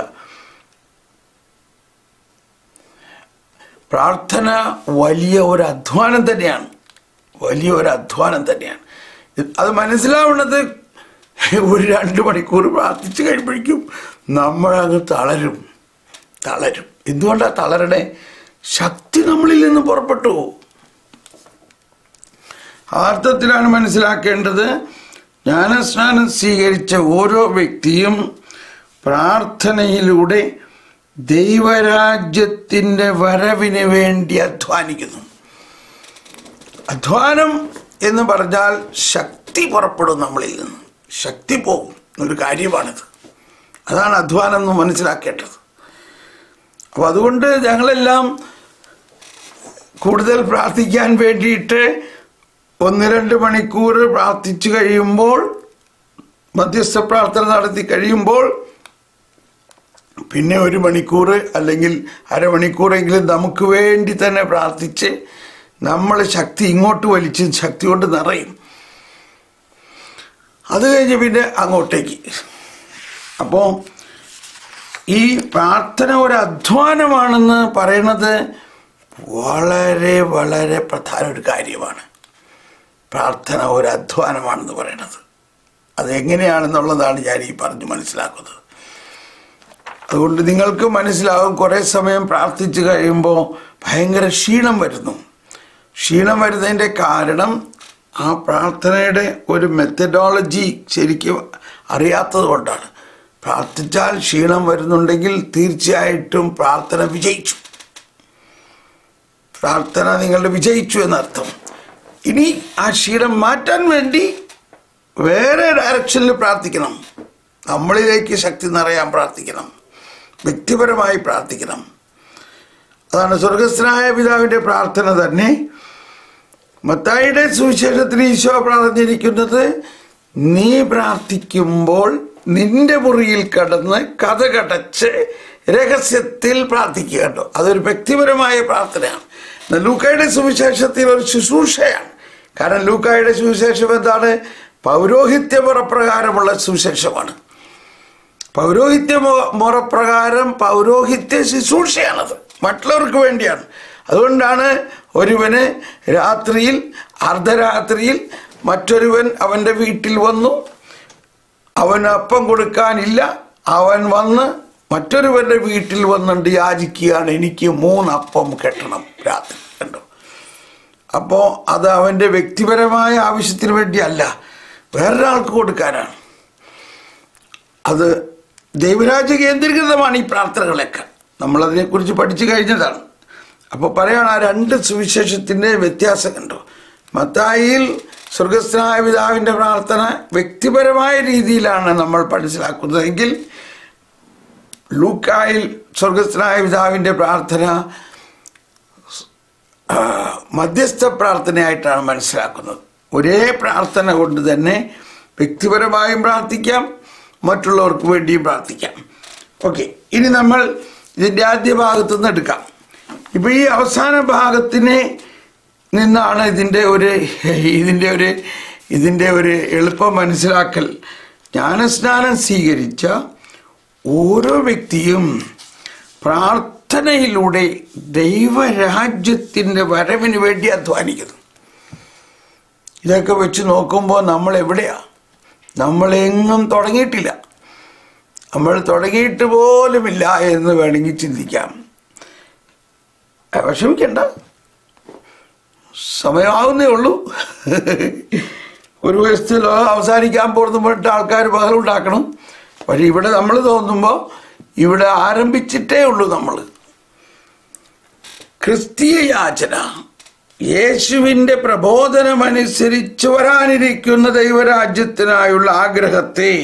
പ്രാർത്ഥന വലിയ ഒരു അധ്വാനം തന്നെയാണ് വലിയ ഒരു അധ്വാനം തന്നെയാണ് ഇത് അത് മനസ്സിലാവുന്നത് ഒരു രണ്ട് മണിക്കൂർ പ്രാർത്ഥിച്ച് കഴിയുമ്പോഴേക്കും നമ്മളങ്ങ് തളരും തളരും എന്തുകൊണ്ടാണ് തളരണേ ശക്തി നമ്മളിൽ നിന്ന് പുറപ്പെട്ടു പോകും അർത്ഥത്തിലാണ് മനസ്സിലാക്കേണ്ടത് ജ്ഞാനസ്നാനം സ്വീകരിച്ച ഓരോ വ്യക്തിയും പ്രാർത്ഥനയിലൂടെ ദൈവരാജ്യത്തിൻ്റെ വരവിന് വേണ്ടി അധ്വാനിക്കുന്നു അധ്വാനം എന്ന് പറഞ്ഞാൽ ശക്തി പുറപ്പെടും നമ്മളിൽ നിന്ന് ശക്തി പോകും എന്നൊരു കാര്യമാണിത് അതാണ് അധ്വാനം എന്ന് മനസ്സിലാക്കേണ്ടത് അപ്പോൾ അതുകൊണ്ട് ഞങ്ങളെല്ലാം കൂടുതൽ പ്രാർത്ഥിക്കാൻ വേണ്ടിയിട്ട് ഒന്ന് രണ്ട് മണിക്കൂർ പ്രാർത്ഥിച്ചു കഴിയുമ്പോൾ മധ്യസ്ഥ പ്രാർത്ഥന നടത്തി കഴിയുമ്പോൾ പിന്നെ ഒരു മണിക്കൂർ അല്ലെങ്കിൽ അരമണിക്കൂറെങ്കിലും നമുക്ക് വേണ്ടി തന്നെ പ്രാർത്ഥിച്ച് നമ്മൾ ശക്തി ഇങ്ങോട്ട് വലിച്ച് ശക്തി കൊണ്ട് നിറയും അത് കഴിഞ്ഞ് പിന്നെ അങ്ങോട്ടേക്ക് അപ്പോൾ ഈ പ്രാർത്ഥന ഒരു അധ്വാനമാണെന്ന് പറയുന്നത് വളരെ വളരെ പ്രധാന ഒരു കാര്യമാണ് പ്രാർത്ഥന ഒരു അധ്വാനമാണെന്ന് പറയുന്നത് അതെങ്ങനെയാണെന്നുള്ളതാണ് ഞാൻ ഈ പറഞ്ഞ് മനസ്സിലാക്കുന്നത് അതുകൊണ്ട് നിങ്ങൾക്ക് മനസ്സിലാവും കുറേ സമയം പ്രാർത്ഥിച്ചു കഴിയുമ്പോൾ ഭയങ്കര ക്ഷീണം വരുന്നു ക്ഷീണം വരുന്നതിൻ്റെ കാരണം ആ പ്രാർത്ഥനയുടെ ഒരു മെത്തഡോളജി ശരിക്കും അറിയാത്തത് കൊണ്ടാണ് പ്രാർത്ഥിച്ചാൽ ക്ഷീണം വരുന്നുണ്ടെങ്കിൽ തീർച്ചയായിട്ടും പ്രാർത്ഥന വിജയിച്ചു പ്രാർത്ഥന നിങ്ങളുടെ വിജയിച്ചു എന്നർത്ഥം ഇനി ആ ക്ഷീണം മാറ്റാൻ വേണ്ടി വേറെ ഡയറക്ഷനിൽ പ്രാർത്ഥിക്കണം നമ്മളിലേക്ക് ശക്തി നിറയാൻ പ്രാർത്ഥിക്കണം വ്യക്തിപരമായി പ്രാർത്ഥിക്കണം അതാണ് സ്വർഗസ്ഥനായ പിതാവിൻ്റെ പ്രാർത്ഥന തന്നെ മത്തായിയുടെ സുവിശേഷത്തിൽ ഈശോ പറഞ്ഞിരിക്കുന്നത് നീ പ്രാർത്ഥിക്കുമ്പോൾ നിന്റെ മുറിയിൽ കടന്ന് കഥ കടച്ച് രഹസ്യത്തിൽ പ്രാർത്ഥിക്കുക കേട്ടോ അതൊരു വ്യക്തിപരമായ പ്രാർത്ഥനയാണ് എന്നാൽ ലൂക്കായുടെ സുവിശേഷത്തിൽ ഒരു ശുശ്രൂഷയാണ് കാരണം ലൂക്കായുടെ സുവിശേഷം എന്താണ് പൗരോഹിത്യ മുറപ്രകാരമുള്ള സുവിശേഷമാണ് പൗരോഹിത്യ മു- മുറപ്രകാരം പൗരോഹിത്യ ശുശ്രൂഷയാണത് മറ്റുള്ളവർക്ക് വേണ്ടിയാണ് അതുകൊണ്ടാണ് ഒരുവന് രാത്രിയിൽ അർദ്ധരാത്രിയിൽ മറ്റൊരുവൻ അവൻ്റെ വീട്ടിൽ വന്നു അവന് അപ്പം കൊടുക്കാനില്ല അവൻ വന്ന് മറ്റൊരുവന്റെ വീട്ടിൽ വന്നുകൊണ്ട് യാചിക്കുകയാണ് എനിക്ക് മൂന്നപ്പം കെട്ടണം രാത്രി കണ്ടോ അപ്പോൾ അത് അവൻ്റെ വ്യക്തിപരമായ ആവശ്യത്തിന് വേണ്ടിയല്ല വേറൊരാൾക്ക് കൊടുക്കാനാണ് അത് ദൈവരാജ്യ കേന്ദ്രീകൃതമാണ് ഈ പ്രാർത്ഥനകളൊക്കെ നമ്മളതിനെക്കുറിച്ച് പഠിച്ചു കഴിഞ്ഞതാണ് അപ്പോൾ പറയാണ് ആ രണ്ട് സുവിശേഷത്തിൻ്റെ വ്യത്യാസം കണ്ടു മത്തായിയിൽ സ്വർഗസ്ഥനായ പിതാവിൻ്റെ പ്രാർത്ഥന വ്യക്തിപരമായ രീതിയിലാണ് നമ്മൾ മനസ്സിലാക്കുന്നതെങ്കിൽ ലൂക്കായിൽ സ്വർഗസ്ഥനായ പിതാവിൻ്റെ പ്രാർത്ഥന ആ, മധ്യസ്ഥ പ്രാർത്ഥനയായിട്ടാണ് മനസ്സിലാക്കുന്നത് ഒരേ പ്രാർത്ഥന കൊണ്ട് തന്നെ വ്യക്തിപരമായും പ്രാർത്ഥിക്കാം മറ്റുള്ളവർക്ക് വേണ്ടിയും പ്രാർത്ഥിക്കാം ഓക്കെ ഇനി നമ്മൾ ഇതിൻ്റെ ആദ്യ ഭാഗത്തു നിന്ന് എടുക്കാം ഇപ്പൊ ഈ അവസാന ഭാഗത്തിനെ നിന്നാണ് ഇതിൻ്റെ ഒരു ഇതിൻ്റെ ഒരു ഇതിൻ്റെ ഒരു എളുപ്പം മനസ്സിലാക്കൽ ജ്ഞാനസ്നാനം സ്വീകരിച്ച ഓരോ വ്യക്തിയും പ്രാർത്ഥനയിലൂടെ ദൈവരാജ്യത്തിൻ്റെ വരവിന് വേണ്ടി അധ്വാനിക്കുന്നു ഇതൊക്കെ വെച്ച് നോക്കുമ്പോൾ നമ്മൾ എവിടെയാ നമ്മളെങ്ങും തുടങ്ങിയിട്ടില്ല നമ്മൾ തുടങ്ങിയിട്ട് പോലുമില്ല എന്ന് വേണമെങ്കിൽ ചിന്തിക്കാം ആ, വിഷമിക്കണ്ട സമയമാവുന്നേ ഉള്ളൂ ഒരു വയസ്സിൽ ലോകം അവസാനിക്കാൻ പോകുന്ന പറഞ്ഞിട്ട് ആൾക്കാർ ബഹളുണ്ടാക്കണം പക്ഷെ ഇവിടെ നമ്മൾ തോന്നുമ്പോൾ ഇവിടെ ആരംഭിച്ചിട്ടേ ഉള്ളൂ നമ്മൾ ക്രിസ്തീയ യാചന യേശുവിൻ്റെ പ്രബോധനമനുസരിച്ച് വരാനിരിക്കുന്ന ദൈവരാജ്യത്തിനായുള്ള ആഗ്രഹത്തെ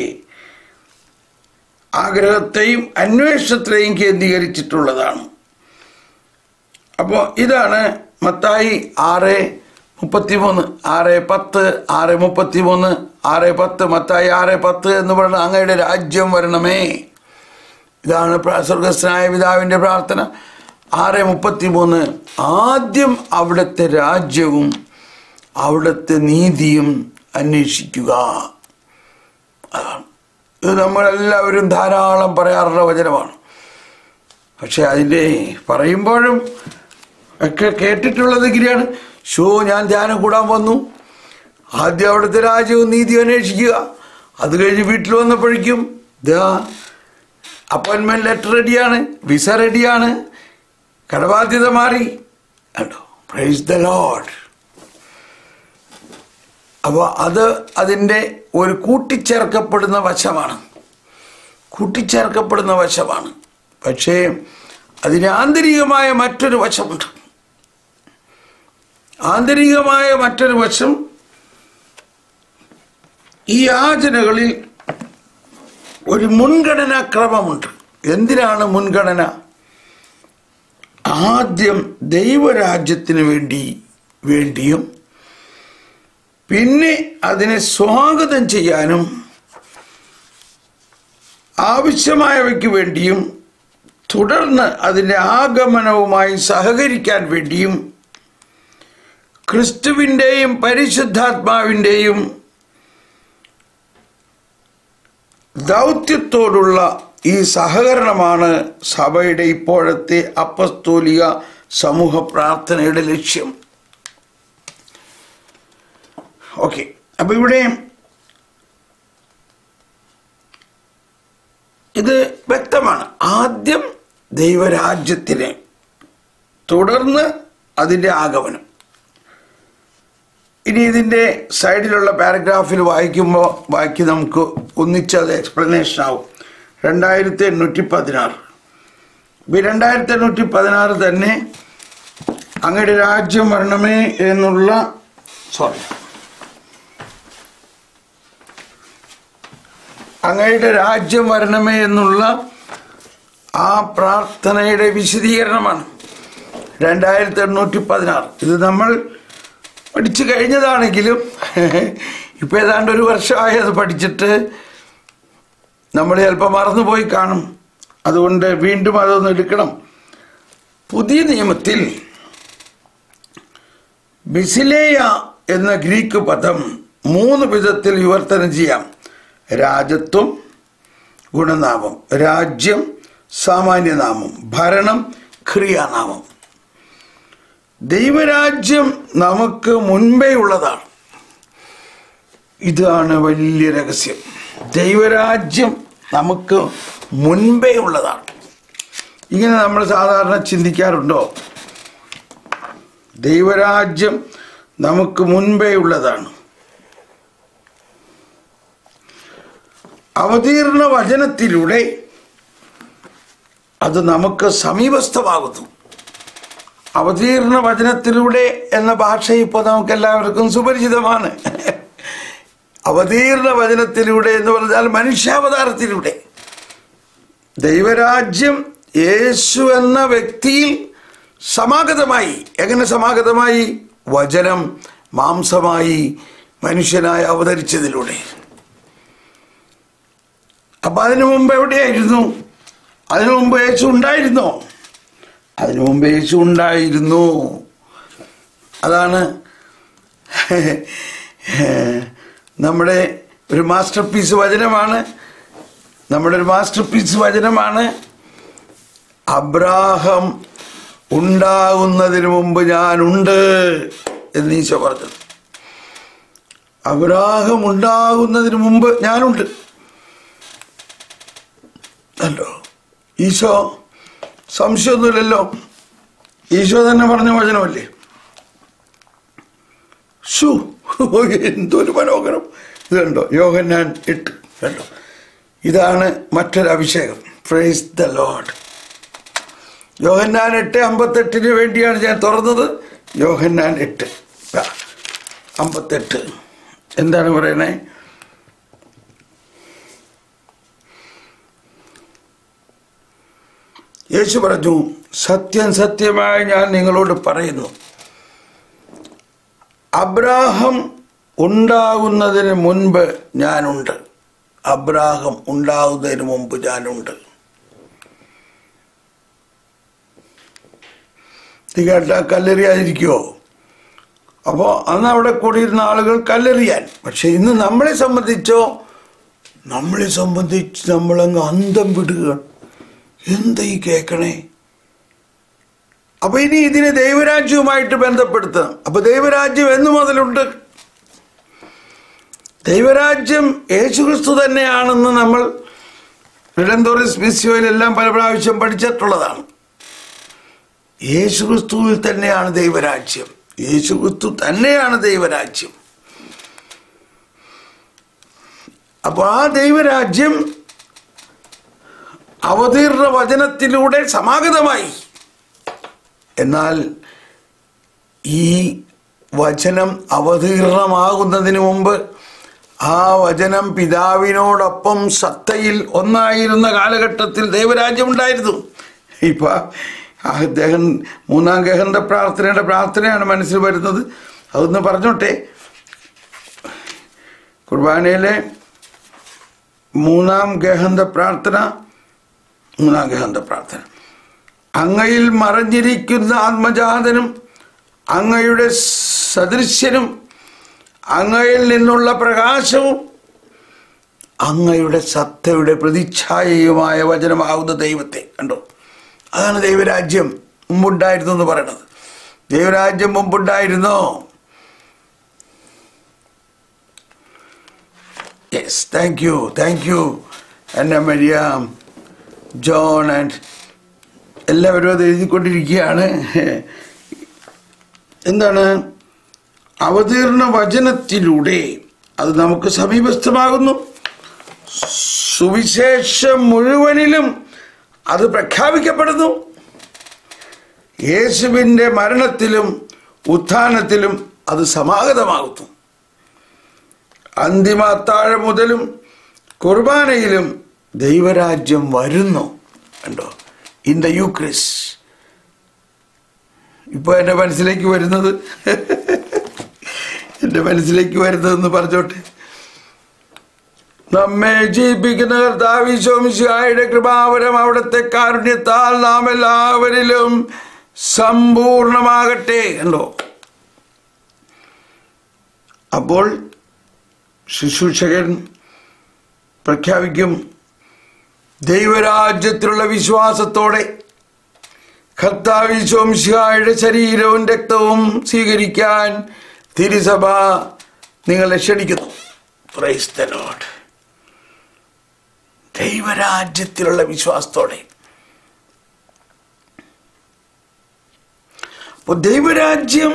ആഗ്രഹത്തെയും അന്വേഷണത്തെയും കേന്ദ്രീകരിച്ചിട്ടുള്ളതാണ് അപ്പോൾ ഇതാണ് മത്തായി ആറ് മുപ്പത്തിമൂന്ന് ആറ് പത്ത് ആറ് മുപ്പത്തിമൂന്ന് ആറ് പത്ത് മത്തായി ആറ് പത്ത് എന്ന് പറയുന്നത് അങ്ങയുടെ രാജ്യം വരണമേ ഇതാണ് പ്ര- സ്വർഗസ്ഥനായ പിതാവിൻ്റെ പ്രാർത്ഥന ആറ് മുപ്പത്തിമൂന്ന് ആദ്യം അവിടുത്തെ രാജ്യവും അവിടുത്തെ നീതിയും അന്വേഷിക്കുക അതാണ് ഇത് നമ്മളെല്ലാവരും ധാരാളം പറയാറുള്ള വചനമാണ് പക്ഷെ അതിൻ്റെ പറയുമ്പോഴും ഒക്കെ കേട്ടിട്ടുള്ളത് ഇങ്ങനെയാണ് ഷോ ഞാൻ ധ്യാനം കൂടാൻ വന്നു ആദ്യം അവിടുത്തെ രാജ്യവും നീതിയും അന്വേഷിക്കുക അത് കഴിഞ്ഞ് വീട്ടിൽ വന്നപ്പോഴേക്കും ദാ അപ്പോയിൻമെന്റ് ലെറ്റർ റെഡിയാണ് വിസ റെഡിയാണ് കടബാധ്യത മാറി കണ്ടോ പ്രൈസ് ദ ലോഡ് അപ്പോൾ അത് അതിൻ്റെ ഒരു കൂട്ടിച്ചേർക്കപ്പെടുന്ന വശമാണ് കൂട്ടിച്ചേർക്കപ്പെടുന്ന വശമാണ് പക്ഷേ അതിന് ആന്തരികമായ മറ്റൊരു വശമുണ്ട് ആന്തരികമായ മറ്റൊരു വശം ഈ യാചനകളിൽ ഒരു മുൻഗണനാക്രമമുണ്ട് എന്തിനാണ് മുൻഗണന ആദ്യം ദൈവരാജ്യത്തിന് വേണ്ടി വേണ്ടിയും പിന്നെ അതിനെ സ്വാഗതം ചെയ്യാനും ആവശ്യമായവയ്ക്ക് വേണ്ടിയും തുടർന്ന് അതിൻ്റെ ആഗമനവുമായി സഹകരിക്കാൻ വേണ്ടിയും ക്രിസ്തുവിൻ്റെയും പരിശുദ്ധാത്മാവിൻ്റെയും ദൗത്യത്തോടുള്ള ഈ സഹകരണമാണ് സഭയുടെ ഇപ്പോഴത്തെ അപ്പസ്തോലിക സമൂഹ പ്രാർത്ഥനയുടെ ലക്ഷ്യം ഓക്കെ അപ്പൊ ഇവിടെ ഇത് വ്യക്തമാണ് ആദ്യം ദൈവരാജ്യത്തിന് തുടർന്ന് അതിൻ്റെ ആഗമനം ഇനി ഇതിൻ്റെ സൈഡിലുള്ള പാരഗ്രാഫിൽ വായിക്കുമ്പോൾ ബാക്കി നമുക്ക് ഒന്നിച്ചത് എക്സ്പ്ലനേഷൻ ആവും രണ്ടായിരത്തി എണ്ണൂറ്റി പതിനാറ് ഈ രണ്ടായിരത്തി എണ്ണൂറ്റി പതിനാറ് തന്നെ അങ്ങയുടെ രാജ്യം വരണമേ എന്നുള്ള സോറി അങ്ങയുടെ രാജ്യം വരണമേ എന്നുള്ള ആ പ്രാർത്ഥനയുടെ വിശദീകരണമാണ് രണ്ടായിരത്തി എണ്ണൂറ്റി പതിനാറ് ഇത് നമ്മൾ പഠിച്ചു കഴിഞ്ഞതാണെങ്കിലും ഇപ്പം ഏതാണ്ട് ഒരു വർഷമായി അത് പഠിച്ചിട്ട് നമ്മൾ ചിലപ്പോൾ മറന്നുപോയി കാണും അതുകൊണ്ട് വീണ്ടും അതൊന്ന് എടുക്കണം പുതിയ നിയമത്തിൽ ബിസിലേയ എന്ന ഗ്രീക്ക് പദം മൂന്ന് വിധത്തിൽ വിവർത്തനം ചെയ്യാം രാജത്വം ഗുണനാമം രാജ്യം സാമാന്യനാമം ഭരണം ക്രിയാനാമം ദൈവരാജ്യം നമുക്ക് മുൻപേ ഉള്ളതാണ് ഇതാണ് വലിയ രഹസ്യം ദൈവരാജ്യം നമുക്ക് മുൻപേ ഉള്ളതാണ് ഇങ്ങനെ നമ്മൾ സാധാരണ ചിന്തിക്കാറുണ്ടോ ദൈവരാജ്യം നമുക്ക് മുൻപേ ഉള്ളതാണ് അവതീർണ വചനത്തിലൂടെ അത് നമുക്ക് സമീപസ്ഥമാകുന്നു അവതീർണ വചനത്തിലൂടെ എന്ന ഭാഷ ഇപ്പോൾ നമുക്ക് എല്ലാവർക്കും സുപരിചിതമാണ് അവതീർണ വചനത്തിലൂടെ എന്ന് പറഞ്ഞാൽ മനുഷ്യാവതാരത്തിലൂടെ ദൈവരാജ്യം യേശു എന്ന വ്യക്തിയിൽ സമാഗതമായി എങ്ങനെ സമാഗതമായി വചനം മാംസമായി മനുഷ്യനായി അവതരിച്ചതിലൂടെ അപ്പൊ അതിനു മുമ്പ് എവിടെയായിരുന്നു അതിനു മുമ്പ് യേശു ഉണ്ടായിരുന്നോ അതിനു മുമ്പ് യേശു ഉണ്ടായിരുന്നു അതാണ് നമ്മുടെ ഒരു മാസ്റ്റർ പീസ് വചനമാണ് നമ്മുടെ ഒരു മാസ്റ്റർ പീസ് വചനമാണ് അബ്രാഹം ഉണ്ടാകുന്നതിന് മുമ്പ് ഞാനുണ്ട് എന്ന് ഈശോ പറഞ്ഞത് അബ്രാഹം ഉണ്ടാകുന്നതിന് മുമ്പ് ഞാനുണ്ട് അല്ലോ ഈശോ സംശയമൊന്നുമില്ലല്ലോ ഈശോ തന്നെ പറഞ്ഞ വചനമല്ലേ ഷു എന്തൊരു മനോഹരം ഇത് കണ്ടോ യോഹന്നാൻ എട്ട് കണ്ടോ ഇതാണ് മറ്റൊരു അഭിഷേകം പ്രൈസ് ദ ലോഡ് യോഹന്നാൻ എട്ട് അമ്പത്തെട്ടിന് വേണ്ടിയാണ് ഞാൻ തുറന്നത് യോഹന്നാൻ എട്ട് ആ, അമ്പത്തെട്ട് എന്താണ് പറയണേ യേശു പറഞ്ഞു സത്യം സത്യമായി ഞാൻ നിങ്ങളോട് പറയുന്നു അബ്രാഹം ഉണ്ടാകുന്നതിന് മുൻപ് ഞാനുണ്ട് അബ്രാഹം ഉണ്ടാകുന്നതിന് മുമ്പ് ഞാനുണ്ട് നീ കേട്ടാ കല്ലെറിയാതിരിക്കുമോ അപ്പോൾ അന്ന് അവിടെ കൂടിയിരുന്ന ആളുകൾ കല്ലെറിയാൻ പക്ഷെ ഇന്ന് നമ്മളെ സംബന്ധിച്ചോ നമ്മളെ സംബന്ധിച്ച് നമ്മളങ്ങ് അന്തം വിടുകയാണ് എന്താ ഈ കേൾക്കണേ അപ്പൊ ഇനി ഇതിനെ ദൈവരാജ്യവുമായിട്ട് ബന്ധപ്പെടുത്തണം അപ്പൊ ദൈവരാജ്യം എന്നു മുതലുണ്ട് ദൈവരാജ്യം യേശുക്രിസ്തു തന്നെയാണെന്ന് നമ്മൾ റിഡന്തോറിസ് മിസ്യോയിലെല്ലാം പല പ്രാവശ്യം പഠിച്ചിട്ടുള്ളതാണ് യേശുക്രിസ്തുവിൽ തന്നെയാണ് ദൈവരാജ്യം യേശുക്രിസ്തു തന്നെയാണ് ദൈവരാജ്യം അപ്പോൾ ആ ദൈവരാജ്യം അവതീർണ വചനത്തിലൂടെ സമാഗതമായി എന്നാൽ ഈ വചനം അവതീർണമാകുന്നതിന് മുമ്പ് ആ വചനം പിതാവിനോടൊപ്പം സത്തയിൽ ഒന്നായിരുന്ന കാലഘട്ടത്തിൽ ദൈവരാജ്യം ഉണ്ടായിരുന്നു ഇപ്പൊ അദ്ദേഹം മൂന്നാം ഗഹന്റെ പ്രാർത്ഥനയുടെ പ്രാർത്ഥനയാണ് മനസ്സിൽ വരുന്നത് അതൊന്ന് പറഞ്ഞോട്ടെ കുർബാനയിലെ മൂന്നാം ഗഹന്ത പ്രാർത്ഥന മൂന്നാം ഗഹന്ത പ്രാർത്ഥന അങ്ങയിൽ മറഞ്ഞിരിക്കുന്ന ആത്മജാതനും അങ്ങയുടെ സദൃശ്യനും അങ്ങയിൽ നിന്നുള്ള പ്രകാശവും അങ്ങയുടെ സത്തയുടെ പ്രതിച്ഛായയുമായ വചനമാകുന്ന ദൈവത്തെ കണ്ടോ അതാണ് ദൈവരാജ്യം മുമ്പുണ്ടായിരുന്നു എന്ന് പറയണത് ദൈവരാജ്യം മുമ്പുണ്ടായിരുന്നോ yes thank you thank you എന്നെ മരിയ ജോൺ ആൻഡ് എല്ലാവരും അത് എഴുതിക്കൊണ്ടിരിക്കുകയാണ് എന്താണ് അവതീർണ വചനത്തിലൂടെ അത് നമുക്ക് സമീപസ്ഥമാകുന്നു സുവിശേഷം മുഴുവനിലും അത് പ്രഖ്യാപിക്കപ്പെടുന്നു യേശുവിൻ്റെ മരണത്തിലും ഉത്ഥാനത്തിലും അത് സമാഗതമാകുന്നു അന്തിമ അത്താഴം മുതലും കുർബാനയിലും ദൈവരാജ്യം വരുന്നു കണ്ടോ ഇൻ ദ യൂക്രിസ് ഇപ്പോൾ എൻ്റെ മനസ്സിലേക്ക് വരുന്നത് എൻ്റെ മനസ്സിലേക്ക് വരുന്നതെന്ന് പറഞ്ഞോട്ടെ നമ്മെ ജീവിപ്പിക്കുന്ന കർത്താവിശോമിശായുടെ കൃപാവരം അവിടുത്തെ കാരുണ്യത്താൽ നാം എല്ലാവരിലും സമ്പൂർണമാകട്ടെ കണ്ടോ അപ്പോൾ ശുശ്രൂഷകൻ പ്രഖ്യാപിക്കും ദൈവരാജ്യത്തിലുള്ള വിശ്വാസത്തോടെ കർത്താവിശോംശിഹായുടെ ശരീരവും രക്തവും സ്വീകരിക്കാൻ തിരുസഭ നിങ്ങളെ ക്ഷണിക്കുന്നു പ്രൈസ് ദ ലോഡ് ദൈവരാജ്യത്തിലുള്ള വിശ്വാസത്തോടെ അപ്പോൾ ദൈവരാജ്യം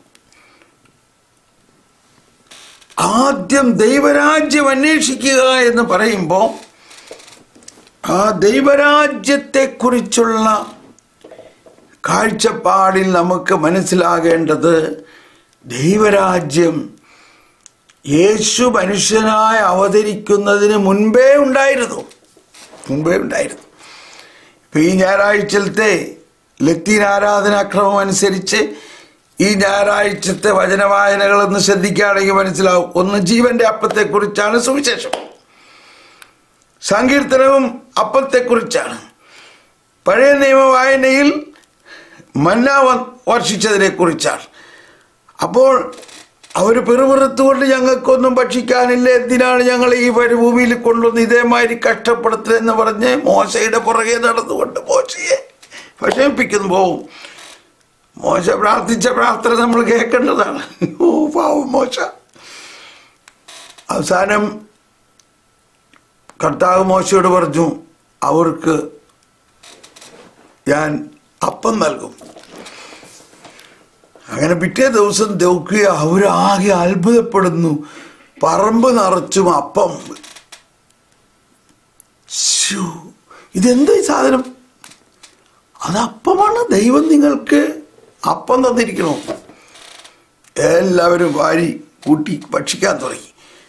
ആദ്യം ദൈവരാജ്യം അന്വേഷിക്കുക എന്ന് പറയുമ്പോൾ ആ ദൈവരാജ്യത്തെക്കുറിച്ചുള്ള കാഴ്ചപ്പാടിൽ നമുക്ക് മനസ്സിലാകേണ്ടത് ദൈവരാജ്യം യേശു മനുഷ്യനായി അവതരിക്കുന്നതിന് മുൻപേ ഉണ്ടായിരുന്നു മുൻപേ ഉണ്ടായിരുന്നു ഇപ്പം ഈ ഞായറാഴ്ചത്തെ ലത്തീൻ ആരാധനാക്രമം അനുസരിച്ച് ഈ ഞായറാഴ്ചത്തെ വചനവായനകളൊന്ന് ശ്രദ്ധിക്കുകയാണെങ്കിൽ മനസ്സിലാവും ഒന്ന് ജീവന്റെ അപ്പത്തെക്കുറിച്ചാണ് സുവിശേഷം സങ്കീർത്തനവും അപ്പത്തെക്കുറിച്ചാണ് പഴയ നിയമ വായനയിൽ മന്ന വർഷിച്ചതിനെ കുറിച്ചാണ് അപ്പോൾ അവർ പെറുപുറത്തുകൊണ്ട് ഞങ്ങൾക്കൊന്നും ഭക്ഷിക്കാനില്ല എന്തിനാണ് ഞങ്ങൾ ഈ മരുഭൂമിയിൽ കൊണ്ടുവന്ന് ഇതേമാതിരി കഷ്ടപ്പെടുത്തുന്നതെന്ന് പറഞ്ഞ് മോശയുടെ പുറകെ നടന്നുകൊണ്ട് മോശയെ വിഷമിപ്പിക്കുന്നു പോവും മോശ പ്രാർത്ഥിച്ച പ്രാർത്ഥന നമ്മൾ കേൾക്കേണ്ടതാണ് ഓ പാവം മോശ അവസാനം കർത്താവ് മോശയോട് പറഞ്ഞു അവർക്ക് ഞാൻ അപ്പം നൽകും അങ്ങനെ പിറ്റേ ദിവസം നോക്കുക അവരാകെ അത്ഭുതപ്പെടുന്നു പറമ്പ് നിറച്ചും അപ്പം ശ്ശോ, ഇതെന്താ ഈ സാധനം അത് അപ്പമാണ് ദൈവം നിങ്ങൾക്ക് അപ്പം തന്നിരിക്കണോ എല്ലാവരും വാരി കൂട്ടി ഭക്ഷിക്കാൻ തുടങ്ങി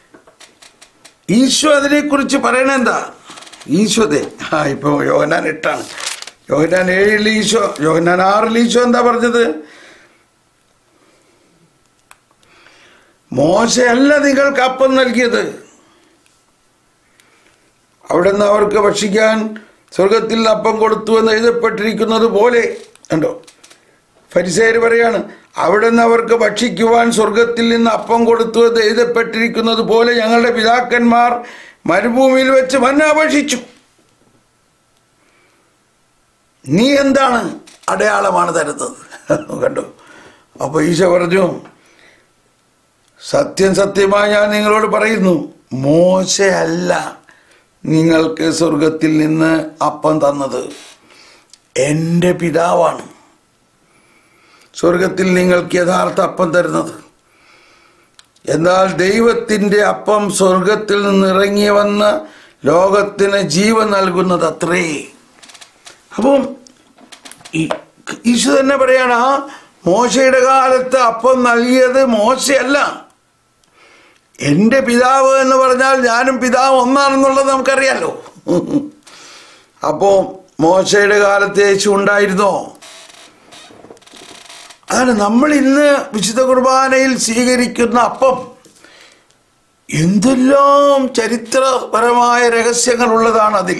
ഈശോ അതിനെക്കുറിച്ച് പറയണ എന്താ ഈശോതെ ആ ഇപ്പൊ യോഹനാൻ എട്ടാണ് യോഹനാൻ ഏഴിൽ ഈശോ യോഹനാൻ ആറിൽ ഈശോ എന്താ പറഞ്ഞത് മോശയല്ല നിങ്ങൾക്ക് അപ്പം നൽകിയത് അവിടെ നിന്ന് അവർക്ക് ഭക്ഷിക്കാൻ സ്വർഗത്തിൽ നിന്ന് അപ്പം കൊടുത്തു എന്ന് എഴുതപ്പെട്ടിരിക്കുന്നത് പോലെ കണ്ടോ ഫരിസേര് പറയാണ് അവിടെ നിന്ന് അവർക്ക് ഭക്ഷിക്കുവാൻ സ്വർഗത്തിൽ നിന്ന് അപ്പം കൊടുത്തു എന്ന് എഴുതപ്പെട്ടിരിക്കുന്നത് പോലെ ഞങ്ങളുടെ പിതാക്കന്മാർ മരുഭൂമിയിൽ വെച്ച് മന്ന ഭക്ഷിച്ചു നീ എന്താണ് അടയാളമാണ് തരുന്നത് കണ്ടോ അപ്പൊ ഈശോ പറഞ്ഞു സത്യം സത്യമായി ഞാൻ നിങ്ങളോട് പറയുന്നു മോശയല്ല നിങ്ങൾക്ക് സ്വർഗത്തിൽ നിന്ന് അപ്പം തന്നത് എൻ്റെ പിതാവാണ് സ്വർഗത്തിൽ നിങ്ങൾക്ക് യഥാർത്ഥ അപ്പം തരുന്നത് എന്നാൽ ദൈവത്തിൻ്റെ അപ്പം സ്വർഗത്തിൽ നിന്ന് ഇറങ്ങി വന്ന് ലോകത്തിന് ജീവൻ നൽകുന്നത് അത്രേ അപ്പം ഈ- ഈശോ തന്നെ പറയാണ് ആ മോശയുടെ കാലത്ത് അപ്പം നൽകിയത് മോശയല്ല എൻ്റെ പിതാവ് എന്ന് പറഞ്ഞാൽ ഞാനും പിതാവ് ഒന്നാണെന്നുള്ളത് നമുക്കറിയാലോ അപ്പോൾ മോശയുടെ കാലത്ത് യേശു ഉണ്ടായിരുന്നോ അതാണ് നമ്മൾ ഇന്ന് വിശുദ്ധ കുർബാനയിൽ സ്വീകരിക്കുന്ന അപ്പം എന്തെല്ലാം ചരിത്രപരമായ രഹസ്യങ്ങളുള്ളതാണ് അതിൽ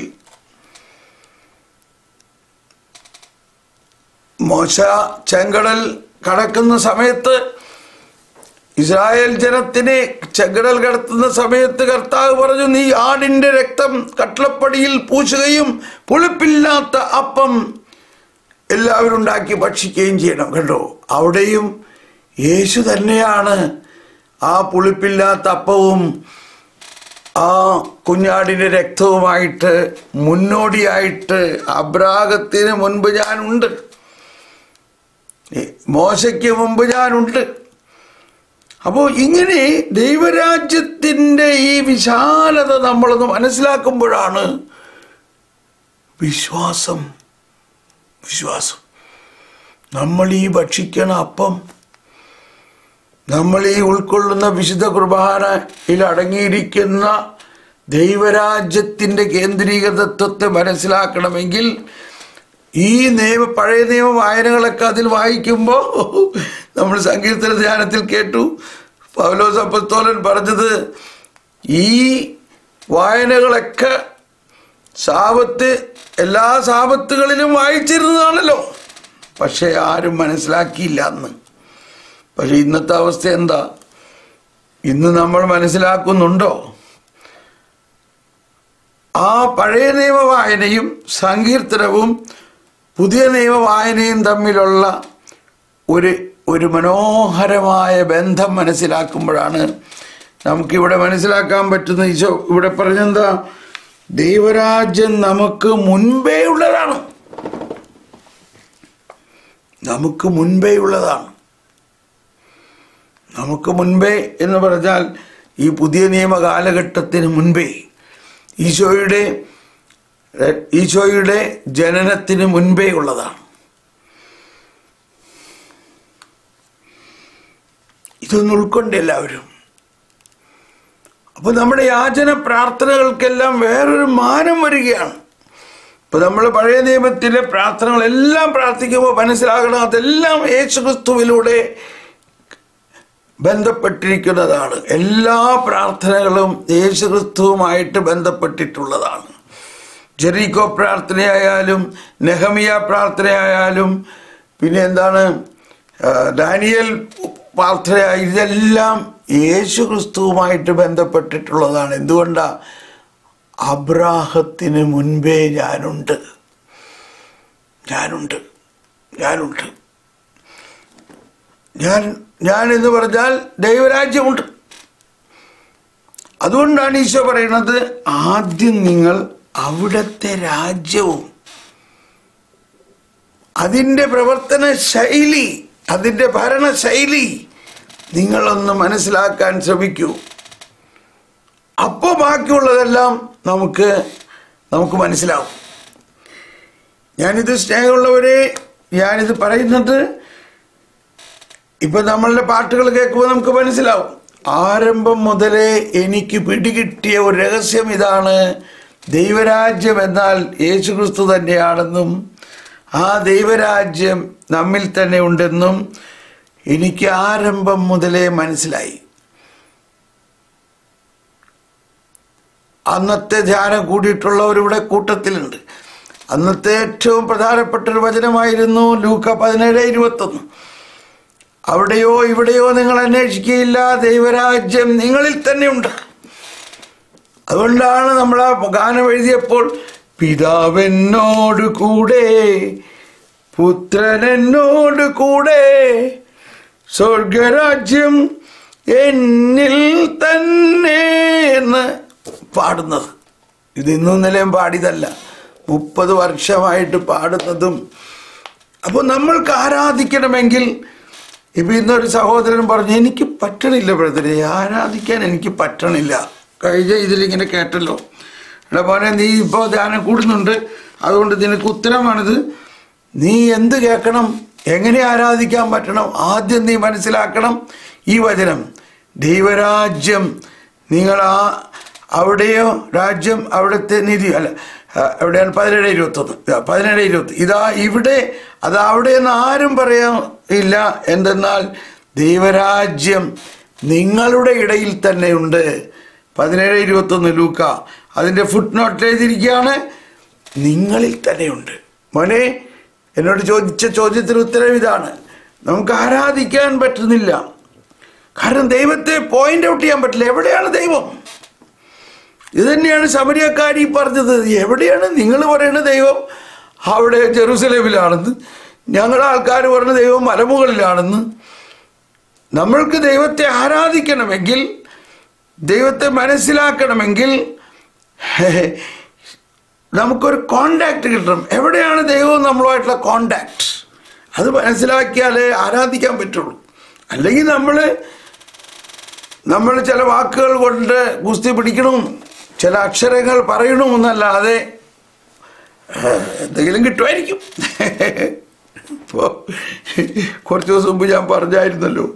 മോശ ചെങ്കടൽ കടക്കുന്ന സമയത്ത് ഇസ്രായേൽ ജനത്തിനെ ചെങ്കടൽ കടത്തുന്ന സമയത്ത് കർത്താവ് പറഞ്ഞു നീ ആടിന്റെ രക്തം കട്ലപ്പടിയിൽ പൂശുകയും പുളിപ്പില്ലാത്ത അപ്പം എല്ലാവരും ഉണ്ടാക്കി ഭക്ഷിക്കുകയും ചെയ്യണം കണ്ടോ അവിടെയും യേശു തന്നെയാണ് ആ പുളിപ്പില്ലാത്ത അപ്പവും ആ കുഞ്ഞാടിന്റെ രക്തവുമായിട്ട് മുന്നോടിയായിട്ട് അബ്രാഹത്തിന് മുൻപ് ഞാനുണ്ട് മോശയ്ക്ക് മുമ്പ് ഞാനുണ്ട് അപ്പോൾ ഇങ്ങനെ ദൈവരാജ്യത്തിൻ്റെ ഈ വിശാലത നമ്മളൊന്ന് മനസ്സിലാക്കുമ്പോഴാണ് വിശ്വാസം വിശ്വാസം നമ്മൾ ഈ ഭക്ഷിക്കണ അപ്പം നമ്മൾ ഈ ഉൾക്കൊള്ളുന്ന വിശുദ്ധ കുർബാനയിൽ അടങ്ങിയിരിക്കുന്ന ദൈവരാജ്യത്തിൻ്റെ കേന്ദ്രീകൃതത്വത്തെ മനസ്സിലാക്കണമെങ്കിൽ ഈ നിയമ പഴയ നിയമ വായനകളൊക്കെ അതിൽ വായിക്കുമ്പോൾ നമ്മൾ സങ്കീർത്തന ധ്യാനത്തിൽ കേട്ടു പൗലോസ് അപ്പസ്തോലൻ പറഞ്ഞത് ഈ വായനകളൊക്കെ സാപത്ത് എല്ലാ സാപത്തുകളിലും വായിച്ചിരുന്നതാണല്ലോ പക്ഷേ ആരും മനസ്സിലാക്കിയില്ല അന്ന് പക്ഷെ ഇന്നത്തെ അവസ്ഥ എന്താ ഇന്ന് നമ്മൾ മനസ്സിലാക്കുന്നുണ്ടോ ആ പഴയ നിയമ വായനയും സങ്കീർത്തനവും പുതിയ നിയമ വായനയും തമ്മിലുള്ള ഒരു ഒരു മനോഹരമായ ബന്ധം മനസ്സിലാക്കുമ്പോഴാണ് നമുക്കിവിടെ മനസ്സിലാക്കാൻ പറ്റുന്ന ഈശോ ഇവിടെ പറഞ്ഞെന്താ ദൈവരാജ്യം നമുക്ക് മുൻപേ ഉള്ളതാണ് നമുക്ക് മുൻപേ ഉള്ളതാണ് നമുക്ക് മുൻപേ എന്ന് പറഞ്ഞാൽ ഈ പുതിയ നിയമ കാലഘട്ടത്തിന് മുൻപേ ഈശോയുടെ ഈശോയുടെ ജനനത്തിന് മുൻപേ ഉള്ളതാണ് ഇതൊന്നും ഉൾക്കൊണ്ട് എല്ലാവരും അപ്പൊ നമ്മുടെ യാചന പ്രാർത്ഥനകൾക്കെല്ലാം വേറൊരു മാനം വരികയാണ് ഇപ്പൊ നമ്മൾ പഴയ നിയമത്തിലെ പ്രാർത്ഥനകളെല്ലാം പ്രാർത്ഥിക്കുമ്പോൾ മനസ്സിലാകണം അതെല്ലാം യേശുക്രിസ്തുവിലൂടെ ബന്ധപ്പെട്ടിരിക്കുന്നതാണ് എല്ലാ പ്രാർത്ഥനകളും യേശുക്രിസ്തുവുമായിട്ട് ബന്ധപ്പെട്ടിട്ടുള്ളതാണ് ജെറീക്കോ പ്രാർത്ഥനയായാലും നെഹമിയ പ്രാർത്ഥനയായാലും പിന്നെ എന്താണ് ആ, ഡാനിയൽ പ്രാർത്ഥന ഇതെല്ലാം യേശു ക്രിസ്തുവുമായിട്ട് ബന്ധപ്പെട്ടിട്ടുള്ളതാണ് എന്തുകൊണ്ടാ അബ്രാഹത്തിന് മുൻപേ ഞാനുണ്ട് ഞാനുണ്ട് ഞാനുണ്ട് ഞാൻ ഞാൻ എന്ന് പറഞ്ഞാൽ ദൈവരാജ്യമുണ്ട് അതുകൊണ്ടാണ് ഈശോ പറയുന്നത് ആദ്യം നിങ്ങൾ അവിടുത്തെ രാജ്യവും അതിൻ്റെ പ്രവർത്തന ശൈലി അതിൻ്റെ ഭരണശൈലി നിങ്ങളൊന്ന് മനസ്സിലാക്കാൻ ശ്രമിക്കൂ അപ്പോൾ ബാക്കിയുള്ളതെല്ലാം നമുക്ക് നമുക്ക് മനസ്സിലാവും ഞാനിത് സ്നേഹമുള്ളവരെ ഞാനിത് പറയുന്നത് ഇപ്പൊ നമ്മളുടെ പാട്ടുകൾ കേൾക്കുമ്പോൾ നമുക്ക് മനസ്സിലാവും ആരംഭം മുതലേ എനിക്ക് പിടികിട്ടിയ ഒരു രഹസ്യം ഇതാണ് ദൈവരാജ്യം എന്നാൽ യേശുക്രിസ്തു തന്നെയാണെന്നും ആ ദൈവരാജ്യം നമ്മിൽ തന്നെ ഉണ്ടെന്നും എനിക്ക് ആരംഭം മുതലേ മനസ്സിലായി അന്നത്തെ ധ്യാനം കൂടിയിട്ടുള്ളവരിവിടെ കൂട്ടത്തിലുണ്ട് അന്നത്തെ ഏറ്റവും പ്രധാനപ്പെട്ട ഒരു വചനമായിരുന്നു ലൂക്ക പതിനേഴ് ഇരുപത്തൊന്ന് അവിടെയോ ഇവിടെയോ നിങ്ങൾ അന്വേഷിക്കുകയില്ല ദൈവരാജ്യം നിങ്ങളിൽ തന്നെയുണ്ട് അതുകൊണ്ടാണ് നമ്മൾ ആ ഗാനം എഴുതിയപ്പോൾ പിതാവെന്നോട് കൂടെ പുത്രൻ എന്നോട് കൂടെ സ്വർഗരാജ്യം എന്നിൽ തന്നെ എന്ന് പാടുന്നത് ഇത് ഇന്നും നിലയും പാടിയതല്ല മുപ്പത് വർഷമായിട്ട് പാടുന്നതും അപ്പോൾ നമ്മൾക്ക് ആരാധിക്കണമെങ്കിൽ ഇപ്പൊ ഇന്നൊരു സഹോദരൻ പറഞ്ഞു എനിക്ക് പറ്റണില്ല ബ്രദറെ ആരാധിക്കാൻ എനിക്ക് പറ്റണില്ല കഴിഞ്ഞ ഇതിലിങ്ങനെ കേട്ടല്ലോ എടാ മോനെ നീ ഇപ്പോൾ ധ്യാനം കൂടുന്നുണ്ട് അതുകൊണ്ട് നിനക്ക് ഉത്തരമാണിത് നീ എന്ത് കേൾക്കണം എങ്ങനെ ആരാധിക്കാൻ പറ്റണം ആദ്യം നീ മനസ്സിലാക്കണം ഈ വചനം ദൈവരാജ്യം നിങ്ങൾ ആ അവിടെയോ രാജ്യം അവിടുത്തെ നിധി അല്ല ആ, എവിടെയാണ് പതിനേഴ് ഇരുപത്തൊന്ന് ഇതാ, പതിനേഴ് ഇരുപത്തി ഇതാ ഇവിടെ അത് അവിടെ എന്ന് ആരും പറയാൻ ഇല്ല എന്തെന്നാൽ ദൈവരാജ്യം നിങ്ങളുടെ ഇടയിൽ തന്നെ ഉണ്ട് പതിനേഴ് ഇരുപത്തൊന്ന് ലൂക്ക അതിൻ്റെ ഫുട് നോട്ട് എഴുതിയിരിക്കുകയാണ് നിങ്ങളിൽ തന്നെയുണ്ട് മോനെ എന്നോട് ചോദിച്ച ചോദ്യത്തിന് ഉത്തരം ഇതാണ് നമുക്ക് ആരാധിക്കാൻ പറ്റുന്നില്ല കാരണം ദൈവത്തെ പോയിന്റ് ഔട്ട് ചെയ്യാൻ പറ്റില്ല എവിടെയാണ് ദൈവം ഇത് തന്നെയാണ് ശബരിയക്കാരി പറഞ്ഞത് എവിടെയാണ് നിങ്ങൾ പറയുന്ന ദൈവം അവിടെ ജെറുസലേമിലാണെന്ന് ഞങ്ങളുടെ ആൾക്കാർ പറയുന്ന ദൈവം മലമുകളിലാണെന്ന് നമ്മൾക്ക് ദൈവത്തെ ആരാധിക്കണമെങ്കിൽ ദൈവത്തെ മനസ്സിലാക്കണമെങ്കിൽ നമുക്കൊരു കോണ്ടാക്ട് കിട്ടണം എവിടെയാണ് ദൈവവും നമ്മളുമായിട്ടുള്ള കോണ്ടാക്ട് അത് മനസ്സിലാക്കിയാലേ ആരാധിക്കാൻ പറ്റുള്ളൂ അല്ലെങ്കിൽ നമ്മൾ നമ്മൾ ചില വാക്കുകൾ കൊണ്ട് ഗുസ്തി പിടിക്കണം ചില അക്ഷരങ്ങൾ പറയണമെന്നല്ലാതെ ഏഹ്, എന്തെങ്കിലും കിട്ടുമായിരിക്കും ഇപ്പോൾ കുറച്ച് ദിവസം മുമ്പ് ഞാൻ പറഞ്ഞായിരുന്നല്ലോ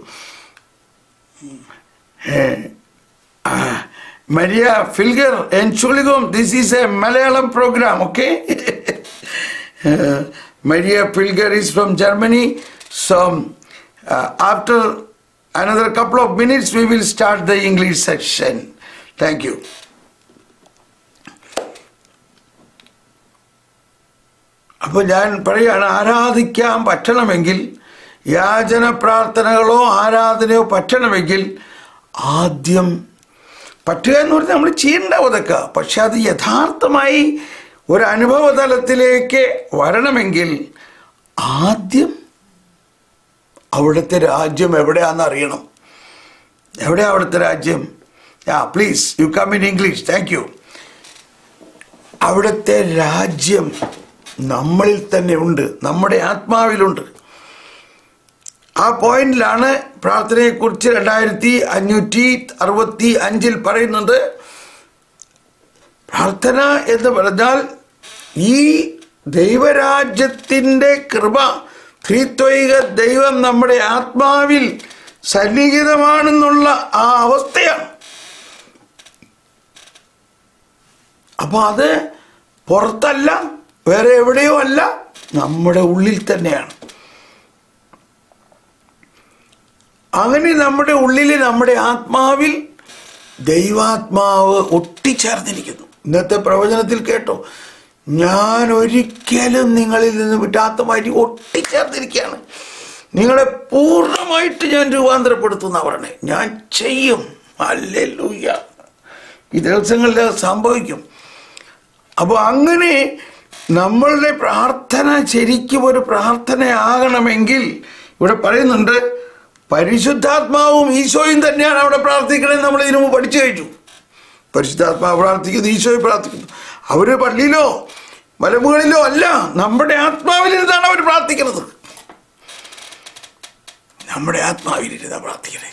ഏഹ്, ആ, മരിയ ഫിൽഗർ എൻഷുളിഗോം this is a Malayalam program okay Maria Filger is from Germany so after another couple of minutes we will start the english section thank you അപ്പോൾ ഞാൻ പറയുകയാണ് ആരാധിക്കാൻ പറ്റണമെങ്കിൽ യാചന പ്രാർത്ഥനകളോ ആരാധനയോ പറ്റണമെങ്കിൽ ആദ്യം പറ്റുക എന്ന് പറഞ്ഞാൽ നമ്മൾ ചെയ്യേണ്ട അതൊക്കെ പക്ഷെ അത് യഥാർത്ഥമായി ഒരു അനുഭവ തലത്തിലേക്ക് വരണമെങ്കിൽ ആദ്യം അവിടുത്തെ രാജ്യം എവിടെയാണെന്ന് അറിയണം എവിടെയാ അവിടുത്തെ രാജ്യം ആ please you come in English thank you അവിടുത്തെ രാജ്യം നമ്മളിൽ തന്നെ ഉണ്ട് നമ്മുടെ ആത്മാവിലുണ്ട് ആ പോയിന്റിലാണ് പ്രാർത്ഥനയെക്കുറിച്ച് രണ്ടായിരത്തി അഞ്ഞൂറ്റി അറുപത്തി അഞ്ചിൽ പറയുന്നത് പ്രാർത്ഥന എന്ന് പറഞ്ഞാൽ ഈ ദൈവരാജ്യത്തിൻ്റെ കൃപ ത്രിത്വൈക ദൈവം നമ്മുടെ ആത്മാവിൽ സന്നിഹിതമാണെന്നുള്ള ആ അവസ്ഥയാണ് അപ്പോൾ അത് പുറത്തല്ല വേറെ എവിടെയോ അല്ല നമ്മുടെ ഉള്ളിൽ തന്നെയാണ് അങ്ങനെ നമ്മുടെ ഉള്ളിൽ നമ്മുടെ ആത്മാവിൽ ദൈവാത്മാവ് ഒട്ടിച്ചേർന്നിരിക്കുന്നു ഇന്നത്തെ പ്രവചനത്തിൽ കേട്ടോ ഞാൻ ഒരിക്കലും നിങ്ങളിൽ നിന്ന് വിടാത്ത മാറ്റി ഒട്ടിച്ചേർന്നിരിക്കുകയാണ് നിങ്ങളെ പൂർണ്ണമായിട്ട് ഞാൻ രൂപാന്തരപ്പെടുത്തുന്ന പറഞ്ഞേ ഞാൻ ചെയ്യും അല്ലേ ലൂയ്യ ഈ ദിവസങ്ങളിൽ അത് സംഭവിക്കും അപ്പോൾ അങ്ങനെ നമ്മളുടെ പ്രാർത്ഥന ശരിക്കും ഒരു പ്രാർത്ഥനയാകണമെങ്കിൽ ഇവിടെ പറയുന്നുണ്ട് പരിശുദ്ധാത്മാവും ഈശോയും തന്നെയാണ് അവിടെ പ്രാർത്ഥിക്കണമെന്ന് നമ്മൾ ഇതിനു മുമ്പ് പഠിച്ചു കഴിഞ്ഞു പരിശുദ്ധാത്മാവ് പ്രാർത്ഥിക്കുന്നു ഈശോയെ പ്രാർത്ഥിക്കുന്നു അവർ പള്ളിയിലോ മലമുകളിലോ അല്ല നമ്മുടെ ആത്മാവിലിരുന്നാണ് അവർ പ്രാർത്ഥിക്കുന്നത് നമ്മുടെ ആത്മാവിലിരുന്നാ പ്രാർത്ഥിക്കണേ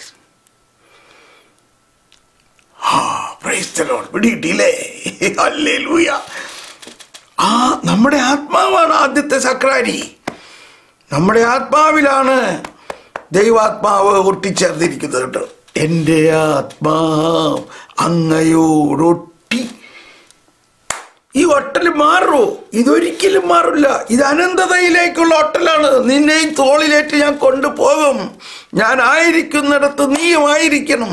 ആ പ്രൈസ് ദ ലോർഡ് പിടിയിട്ടില്ലേ ഹല്ലേലൂയ ആ നമ്മുടെ ആത്മാവാണ് ആദ്യത്തെ സക്രാരി നമ്മുടെ ആത്മാവിലാണ് ദൈവാത്മാവ് ഒട്ടിച്ചേർന്നിരിക്കുന്നത് കേട്ടോ എൻ്റെ ആത്മാവ് അങ്ങയോടൊട്ടി ഈ ഒട്ടൽ മാറുമോ ഇതൊരിക്കലും മാറില്ല ഇത് അനന്തതയിലേക്കുള്ള ഒട്ടലാണ് നിന്നെ ഈ തോളിലേറ്റ് ഞാൻ കൊണ്ടുപോകും ഞാൻ ആയിരിക്കുന്നിടത്ത് നീയും ആയിരിക്കണം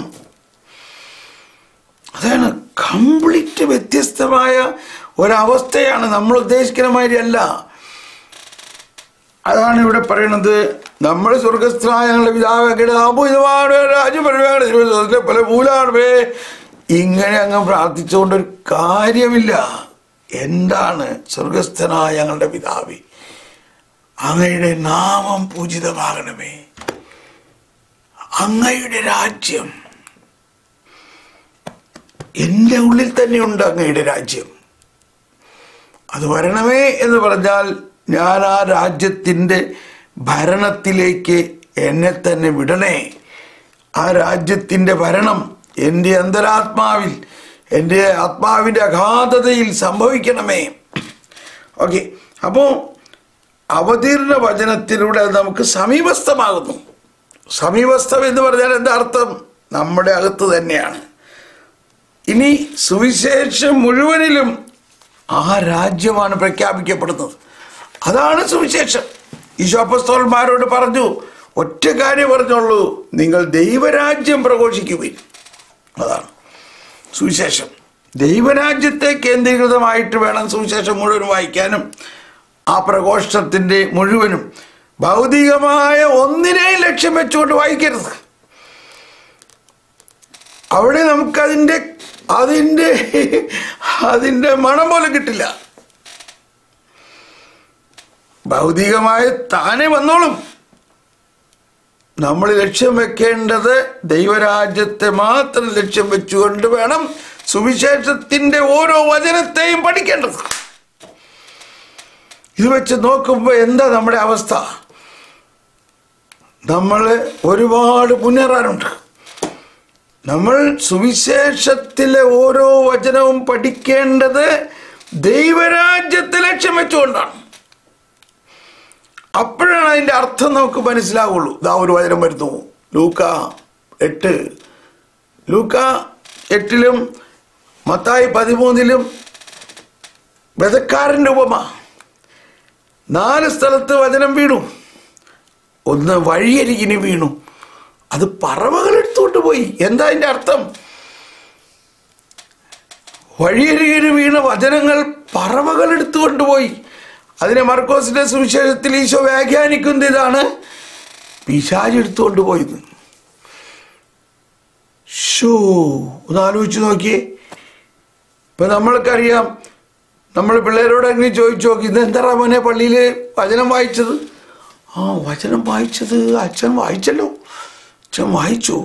അതാണ് കംപ്ലീറ്റ് വ്യത്യസ്തമായ ഒരവസ്ഥയാണ് നമ്മൾ ഉദ്ദേശിക്കുന്ന മാതിരി അല്ല അതാണ് ഇവിടെ പറയുന്നത് നമ്മൾ സ്വർഗസ്ഥനായ ഞങ്ങളുടെ പിതാവ് അപൂതമാണ് രാജ്യപരമാണ് തിരുവനന്തപുരത്തിലെ പല മൂലാണവേ ഇങ്ങനെ അങ്ങ് പ്രാർത്ഥിച്ചുകൊണ്ടൊരു കാര്യമില്ല എന്താണ് സ്വർഗസ്ഥനായ ഞങ്ങളുടെ പിതാവി അങ്ങയുടെ നാമം പൂജിതമാകണമേ അങ്ങയുടെ രാജ്യം എൻ്റെ ഉള്ളിൽ തന്നെയുണ്ട് അങ്ങയുടെ രാജ്യം അത് വരണമേ എന്ന് പറഞ്ഞാൽ ഞാൻ ആ രാജ്യത്തിൻ്റെ ഭരണത്തിലേക്ക് എന്നെ തന്നെ വിടണേ ആ രാജ്യത്തിൻ്റെ ഭരണം എൻ്റെ അന്തരാത്മാവിൽ എൻ്റെ ആത്മാവിൻ്റെ അഗാധതയിൽ സംഭവിക്കണമേ ഓക്കെ അപ്പോൾ അവതീർണ വചനത്തിലൂടെ അത് നമുക്ക് സമീപസ്ഥമാകുന്നു സമീപസ്ഥം എന്ന് പറഞ്ഞാൽ എന്താ അർത്ഥം നമ്മുടെ അകത്ത് തന്നെയാണ് ഇനി സുവിശേഷം മുഴുവനിലും ആ രാജ്യമാണ് പ്രഖ്യാപിക്കപ്പെടുന്നത് അതാണ് സുവിശേഷം ഈശോപ്പസ്തോന്മാരോട് പറഞ്ഞു ഒറ്റ കാര്യം പറഞ്ഞുള്ളൂ നിങ്ങൾ ദൈവരാജ്യം പ്രഘോഷിക്കുകയും അതാണ് സുവിശേഷം ദൈവരാജ്യത്തെ കേന്ദ്രീകൃതമായിട്ട് വേണം സുവിശേഷം മുഴുവൻ വായിക്കാനും ആ പ്രഘോഷത്തിൻ്റെ മുഴുവനും ഭൗതികമായ ഒന്നിനെയും ലക്ഷ്യം വെച്ചുകൊണ്ട് വായിക്കരുത് അവിടെ നമുക്കതിൻ്റെ അതിൻ്റെ അതിൻ്റെ മണം പോലും കിട്ടില്ല ഭൗതികമായ താനെ വന്നോളും നമ്മൾ ലക്ഷ്യം വെക്കേണ്ടത് ദൈവരാജ്യത്തെ മാത്രം ലക്ഷ്യം വെച്ചുകൊണ്ട് വേണം സുവിശേഷത്തിന്റെ ഓരോ വചനത്തെയും പഠിക്കേണ്ടത് ഇത് വെച്ച് നോക്കുമ്പോൾ എന്താ നമ്മുടെ അവസ്ഥ നമ്മൾ ഒരുപാട് മുന്നേറാനുണ്ട് നമ്മൾ സുവിശേഷത്തിലെ ഓരോ വചനവും പഠിക്കേണ്ടത് ദൈവരാജ്യത്തെ ലക്ഷ്യം വെച്ചുകൊണ്ടാണ് അപ്പോഴാണ് അതിൻ്റെ അർത്ഥം നമുക്ക് മനസ്സിലാവുള്ളൂ ഇതാ ഒരു വചനം വരുന്നു ലൂക്ക എട്ട് ലൂക്ക എട്ടിലും മത്തായി പതിമൂന്നിലും വെതക്കാരൻ്റെ ഉപമ നാല് സ്ഥലത്ത് വചനം വീണു ഒന്ന് വഴിയരികിന് വീണു അത് പറവകൾ എടുത്തുകൊണ്ട് പോയി എന്താ അതിൻ്റെ അർത്ഥം വഴിയരികിന് വീണ വചനങ്ങൾ പറവകൾ എടുത്തുകൊണ്ട് പോയി അതിനെ മർക്കോസിന്റെ സുവിശേഷത്തിൽ ഈശോ വ്യാഖ്യാനിക്കുന്നത് ഇതാണ് പിശാജ് എടുത്തുകൊണ്ട് പോയത് ഷോ ഒന്ന് ആലോചിച്ച് നോക്കിയേ ഇപ്പൊ നമ്മൾക്കറിയാം നമ്മൾ പിള്ളേരോട് അങ്ങനെ ചോദിച്ചു നോക്കി ഇത് എന്താ മോനെ പള്ളിയിൽ വചനം വായിച്ചത് ആ വചനം വായിച്ചത് അച്ഛൻ വായിച്ചല്ലോ അച്ഛൻ വായിച്ചു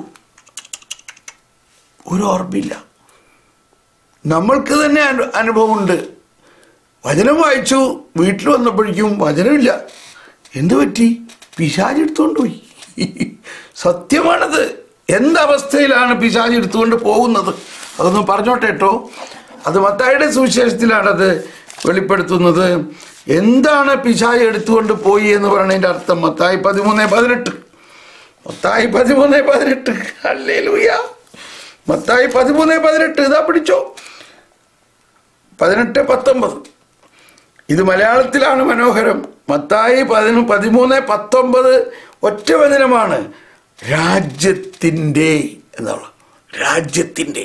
ഒരു ഓർമ്മയില്ല നമ്മൾക്ക് തന്നെ അനു- അനുഭവമുണ്ട് വചനം വായിച്ചു വീട്ടിൽ വന്നപ്പോഴേക്കും വചനമില്ല എന്തു പറ്റി പിശാജ് എടുത്തുകൊണ്ട് പോയി സത്യമാണത് എന്തവസ്ഥയിലാണ് പിശാജ് എടുത്തുകൊണ്ട് പോകുന്നത് അതൊന്ന് പറഞ്ഞോട്ടെ കേട്ടോ അത് മത്തായുടെ സുവിശേഷത്തിലാണത് വെളിപ്പെടുത്തുന്നത് എന്താണ് പിശാജ് എടുത്തുകൊണ്ട് പോയി എന്ന് പറയുന്നതിൻ്റെ അർത്ഥം മത്തായി പതിമൂന്ന് പതിനെട്ട് മത്തായി പതിമൂന്ന് പതിനെട്ട് അല്ലേ ലൂയ മത്തായി പതിമൂന്ന് പതിനെട്ട് ഇതാ പിടിച്ചോ പതിനെട്ട് പത്തൊമ്പത് ഇത് മലയാളത്തിലാണ് മനോഹരം മത്തായി പതിനു പതിമൂന്ന് പത്തൊമ്പത് ഒറ്റ വചനമാണ് രാജ്യത്തിൻ്റെ എന്നുള്ള രാജ്യത്തിൻ്റെ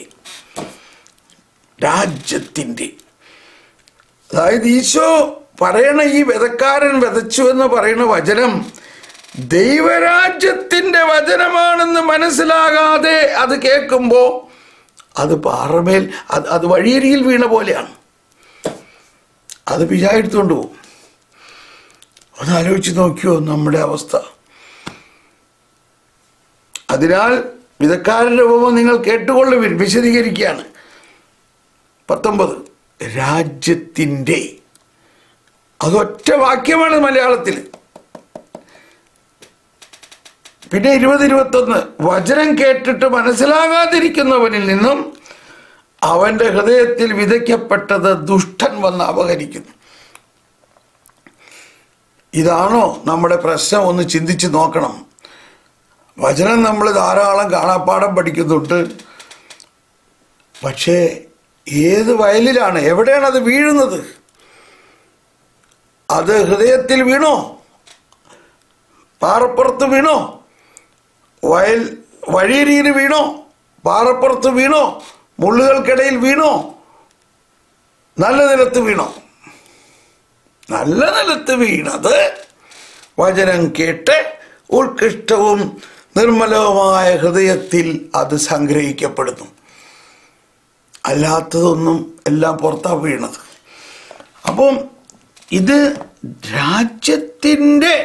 രാജ്യത്തിൻ്റെ അതായത് ഈശോ പറയണ ഈ വിതക്കാരൻ വിതച്ചു എന്ന് പറയുന്ന വചനം ദൈവരാജ്യത്തിൻ്റെ വചനമാണെന്ന് മനസ്സിലാകാതെ അത് കേൾക്കുമ്പോൾ അത് പാറമേൽ അത് അത് വഴിയരിയിൽ വീണ പോലെയാണ് അത് പിശാ എടുത്തുകൊണ്ട് പോകും ഒന്ന് ആലോചിച്ച് നോക്കിയോ നമ്മുടെ അവസ്ഥ അതിനാൽ വിധക്കാരൻ്റെ ഉപമ നിങ്ങൾ കേട്ടുകൊള്ളുവിൻ വിശദീകരിക്കുകയാണ് പത്തൊമ്പത് രാജ്യത്തിൻ്റെ അതൊറ്റ വാക്യമാണ് മലയാളത്തിൽ പിന്നെ ഇരുപത് ഇരുപത്തൊന്ന് വചനം കേട്ടിട്ട് മനസ്സിലാകാതിരിക്കുന്നവനിൽ നിന്നും അവന്റെ ഹൃദയത്തിൽ വിതയ്ക്കപ്പെട്ടത് ദുഷ്ടൻ വന്ന് അപഹരിക്കുന്നു ഇതാണോ നമ്മുടെ പ്രശ്നം ഒന്ന് ചിന്തിച്ച് നോക്കണം വചനം നമ്മൾ ധാരാളം കാണാപ്പാടം പഠിക്കുന്നുണ്ട് പക്ഷേ ഏത് വയലിലാണ് എവിടെയാണ് അത് വീഴുന്നത് അത് ഹൃദയത്തിൽ വീണോ പാറപ്പുറത്ത് വീണോ വയൽ വഴിയരിയിൽ വീണോ പാറപ്പുറത്ത് വീണോ മുള്ളുകൾക്കിടയിൽ വീണോ നല്ല നിലത്ത് വീണോ നല്ല നിലത്ത് വീണത് വചനം കേട്ട് ഉത്കൃഷ്ടവും നിർമ്മലവുമായ ഹൃദയത്തിൽ അത് സംഗ്രഹിക്കപ്പെടുന്നു അല്ലാത്തതൊന്നും എല്ലാം പുറത്താ വീണത് അപ്പം ഇത് രാജ്യത്തിൻ്റെ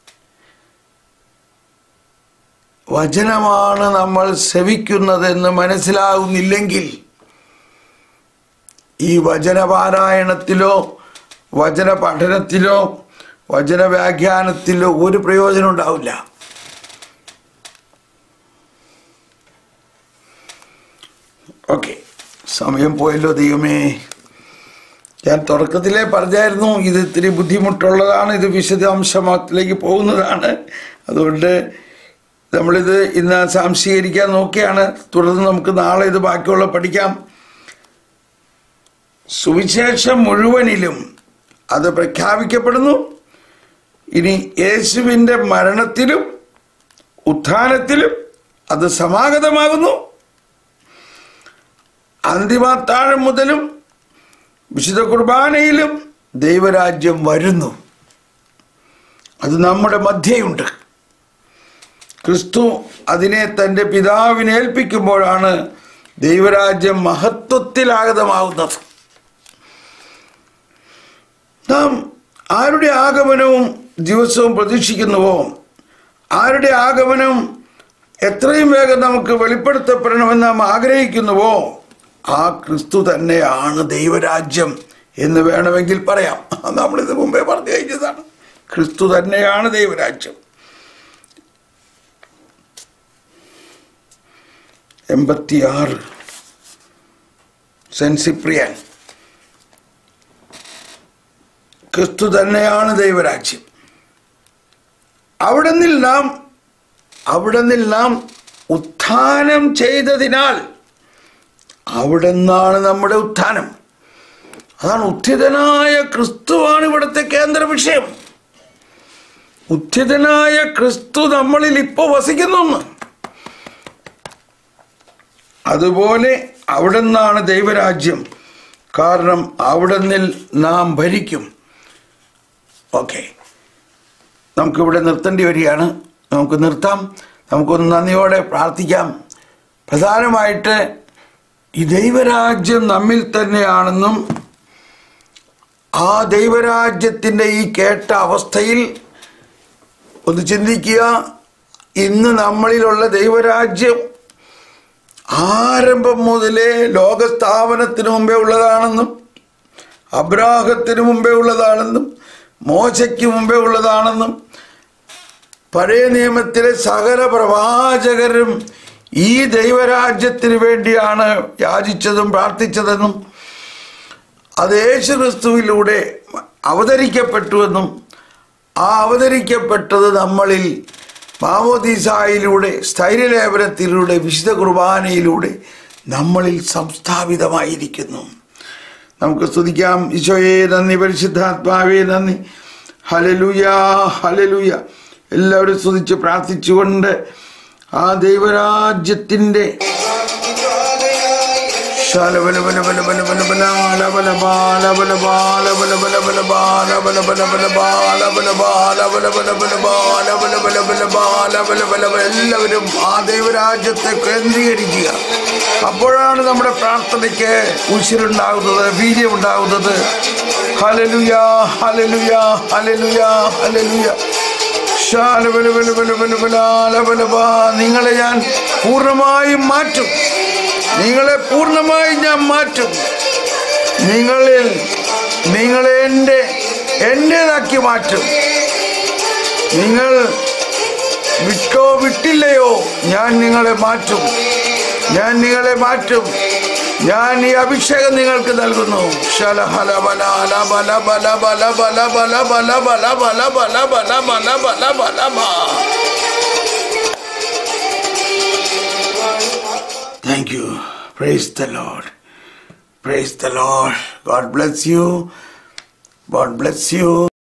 വചനമാണ് നമ്മൾ ശ്രവിക്കുന്നതെന്ന് മനസ്സിലാകുന്നില്ലെങ്കിൽ ഈ വചനപാരായണത്തിലോ വചന പഠനത്തിലോ വചന വ്യാഖ്യാനത്തിലോ ഒരു പ്രയോജനം ഉണ്ടാവില്ല ഓക്കെ സമയം പോയല്ലോ ദൈവമേ ഞാൻ തുടക്കത്തിലേ പറഞ്ഞായിരുന്നു ഇത് ഇത്തിരി ബുദ്ധിമുട്ടുള്ളതാണ് ഇത് വിശദാംശത്തിലേക്ക് പോകുന്നതാണ് അതുകൊണ്ട് നമ്മളിത് ഇന്ന് സാംശീകരിക്കാൻ നോക്കിയാണ് തുടർന്ന് നമുക്ക് നാളെ ഇത് ബാക്കിയുള്ള പഠിക്കാം സുവിശേഷം മുഴുവനിലും അത് പ്രഖ്യാപിക്കപ്പെടുന്നു ഇനി യേശുവിൻ്റെ മരണത്തിലും ഉത്ഥാനത്തിലും അത് സമാഗതമാകുന്നു അന്തിമാത്താഴം മുതലും വിശുദ്ധ കുർബാനയിലും ദൈവരാജ്യം വരുന്നു അത് നമ്മുടെ മധ്യയുണ്ട് ക്രിസ്തു അതിനെ തൻ്റെ പിതാവിനെ ഏൽപ്പിക്കുമ്പോഴാണ് ദൈവരാജ്യം മഹത്വത്തിലാഗതമാവുന്നത് നാം ആരുടെ ആഗമനവും ദിവസവും പ്രതീക്ഷിക്കുന്നുവോ ആരുടെ ആഗമനം എത്രയും വേഗം നമുക്ക് വെളിപ്പെടുത്തപ്പെടണമെന്ന് നാം ആഗ്രഹിക്കുന്നുവോ ആ ക്രിസ്തു തന്നെയാണ് ദൈവരാജ്യം എന്ന് വേണമെങ്കിൽ പറയാം നമ്മളിത് മുമ്പേ പറഞ്ഞു കഴിഞ്ഞതാണ് ക്രിസ്തു തന്നെയാണ് ദൈവരാജ്യം എൺപത്തിയാറ് സെൻസിപ്രിയൻ ക്രിസ്തു തന്നെയാണ് ദൈവരാജ്യം അവിടെ നിൽ നാം അവിടെ നിൽ നാം ഉത്ഥാനം ചെയ്തതിനാൽ അവിടെ നിന്നാണ് നമ്മുടെ ഉത്ഥാനം അതാണ് ഉത്ഥിതനായ ക്രിസ്തുവാണ് ഇവിടുത്തെ കേന്ദ്ര വിഷയം ഉത്ഥിതനായ ക്രിസ്തു നമ്മളിൽ ഇപ്പോൾ വസിക്കുന്നു അതുപോലെ അവിടെ നിന്നാണ് ദൈവരാജ്യം കാരണം അവിടെ നിൽ നാം ഭരിക്കും ഓക്കെ നമുക്കിവിടെ നിർത്തേണ്ടി വരികയാണ് നമുക്ക് നിർത്താം നമുക്കൊന്ന് നന്ദിയോടെ പ്രാർത്ഥിക്കാം പ്രധാനമായിട്ട് ഈ ദൈവരാജ്യം നമ്മിൽ തന്നെയാണെന്നും ആ ദൈവരാജ്യത്തിൻ്റെ ഈ കേട്ട അവസ്ഥയിൽ ഒന്ന് ചിന്തിക്കുക ഇന്ന് നമ്മളിലുള്ള ദൈവരാജ്യം ആരംഭം മുതലേ ലോകസ്ഥാപനത്തിന് മുമ്പേ ഉള്ളതാണെന്നും അബ്രാഹത്തിന് മുമ്പേ ഉള്ളതാണെന്നും മോശയ്ക്ക് മുമ്പേ ഉള്ളതാണെന്നും പഴയ നിയമത്തിലെ സകല പ്രവാചകരും ഈ ദൈവരാജ്യത്തിന് വേണ്ടിയാണ് യാചിച്ചതും പ്രാർത്ഥിച്ചതെന്നും അത് യേശുക്രിസ്തുവിലൂടെ അവതരിക്കപ്പെട്ടുവെന്നും ആ അവതരിക്കപ്പെട്ടത് നമ്മളിൽ മാവോദീസായിലൂടെ സ്ഥൈര്യലേപനത്തിലൂടെ വിശുദ്ധ കുർബാനയിലൂടെ നമ്മളിൽ സംസ്ഥാപിതമായിരിക്കുന്നു നമുക്ക് സ്തുതിക്കാം ഈശോയെ നന്ദി പരിശുദ്ധാത്മാവേ നന്ദി ഹലലുയ ഹലലുയ എല്ലാവരും സ്തുതിച്ച് പ്രാർത്ഥിച്ചുകൊണ്ട് ആ ദൈവരാജ്യത്തിൻ്റെ എല്ലാവരും ആ ദൈവരാജ്യത്തെ കേന്ദ്രീകരിക്കുക അപ്പോഴാണ് നമ്മുടെ പ്രാർത്ഥനയ്ക്ക് ഉശിരുണ്ടാകുന്നത് വീര്യമുണ്ടാകുന്നത് ഹലലുയ ഹലലുയ ഹലലുയ ഹലലുയ നിങ്ങളെ ഞാൻ പൂർണ്ണമായും മാറ്റും നിങ്ങളെ പൂർണ്ണമായും ഞാൻ മാറ്റും നിങ്ങളിൽ നിങ്ങളെ എൻ്റെ എൻ്റേതാക്കി മാറ്റും നിങ്ങൾ വിട്ടോ വിട്ടില്ലയോ ഞാൻ നിങ്ങളെ മാറ്റും ഞാൻ നിങ്ങളെ മാറ്റും ഞാൻ ഈ അഭിഷേകം നിങ്ങൾക്ക് നൽകുന്നു ശലഹല ബല അല ബല ബല ബല ബല ബല ബല ബല ബല ബല ബല ബല ബല ബല ബ Thank you. Praise the Lord. Praise the Lord. God bless you. God bless you.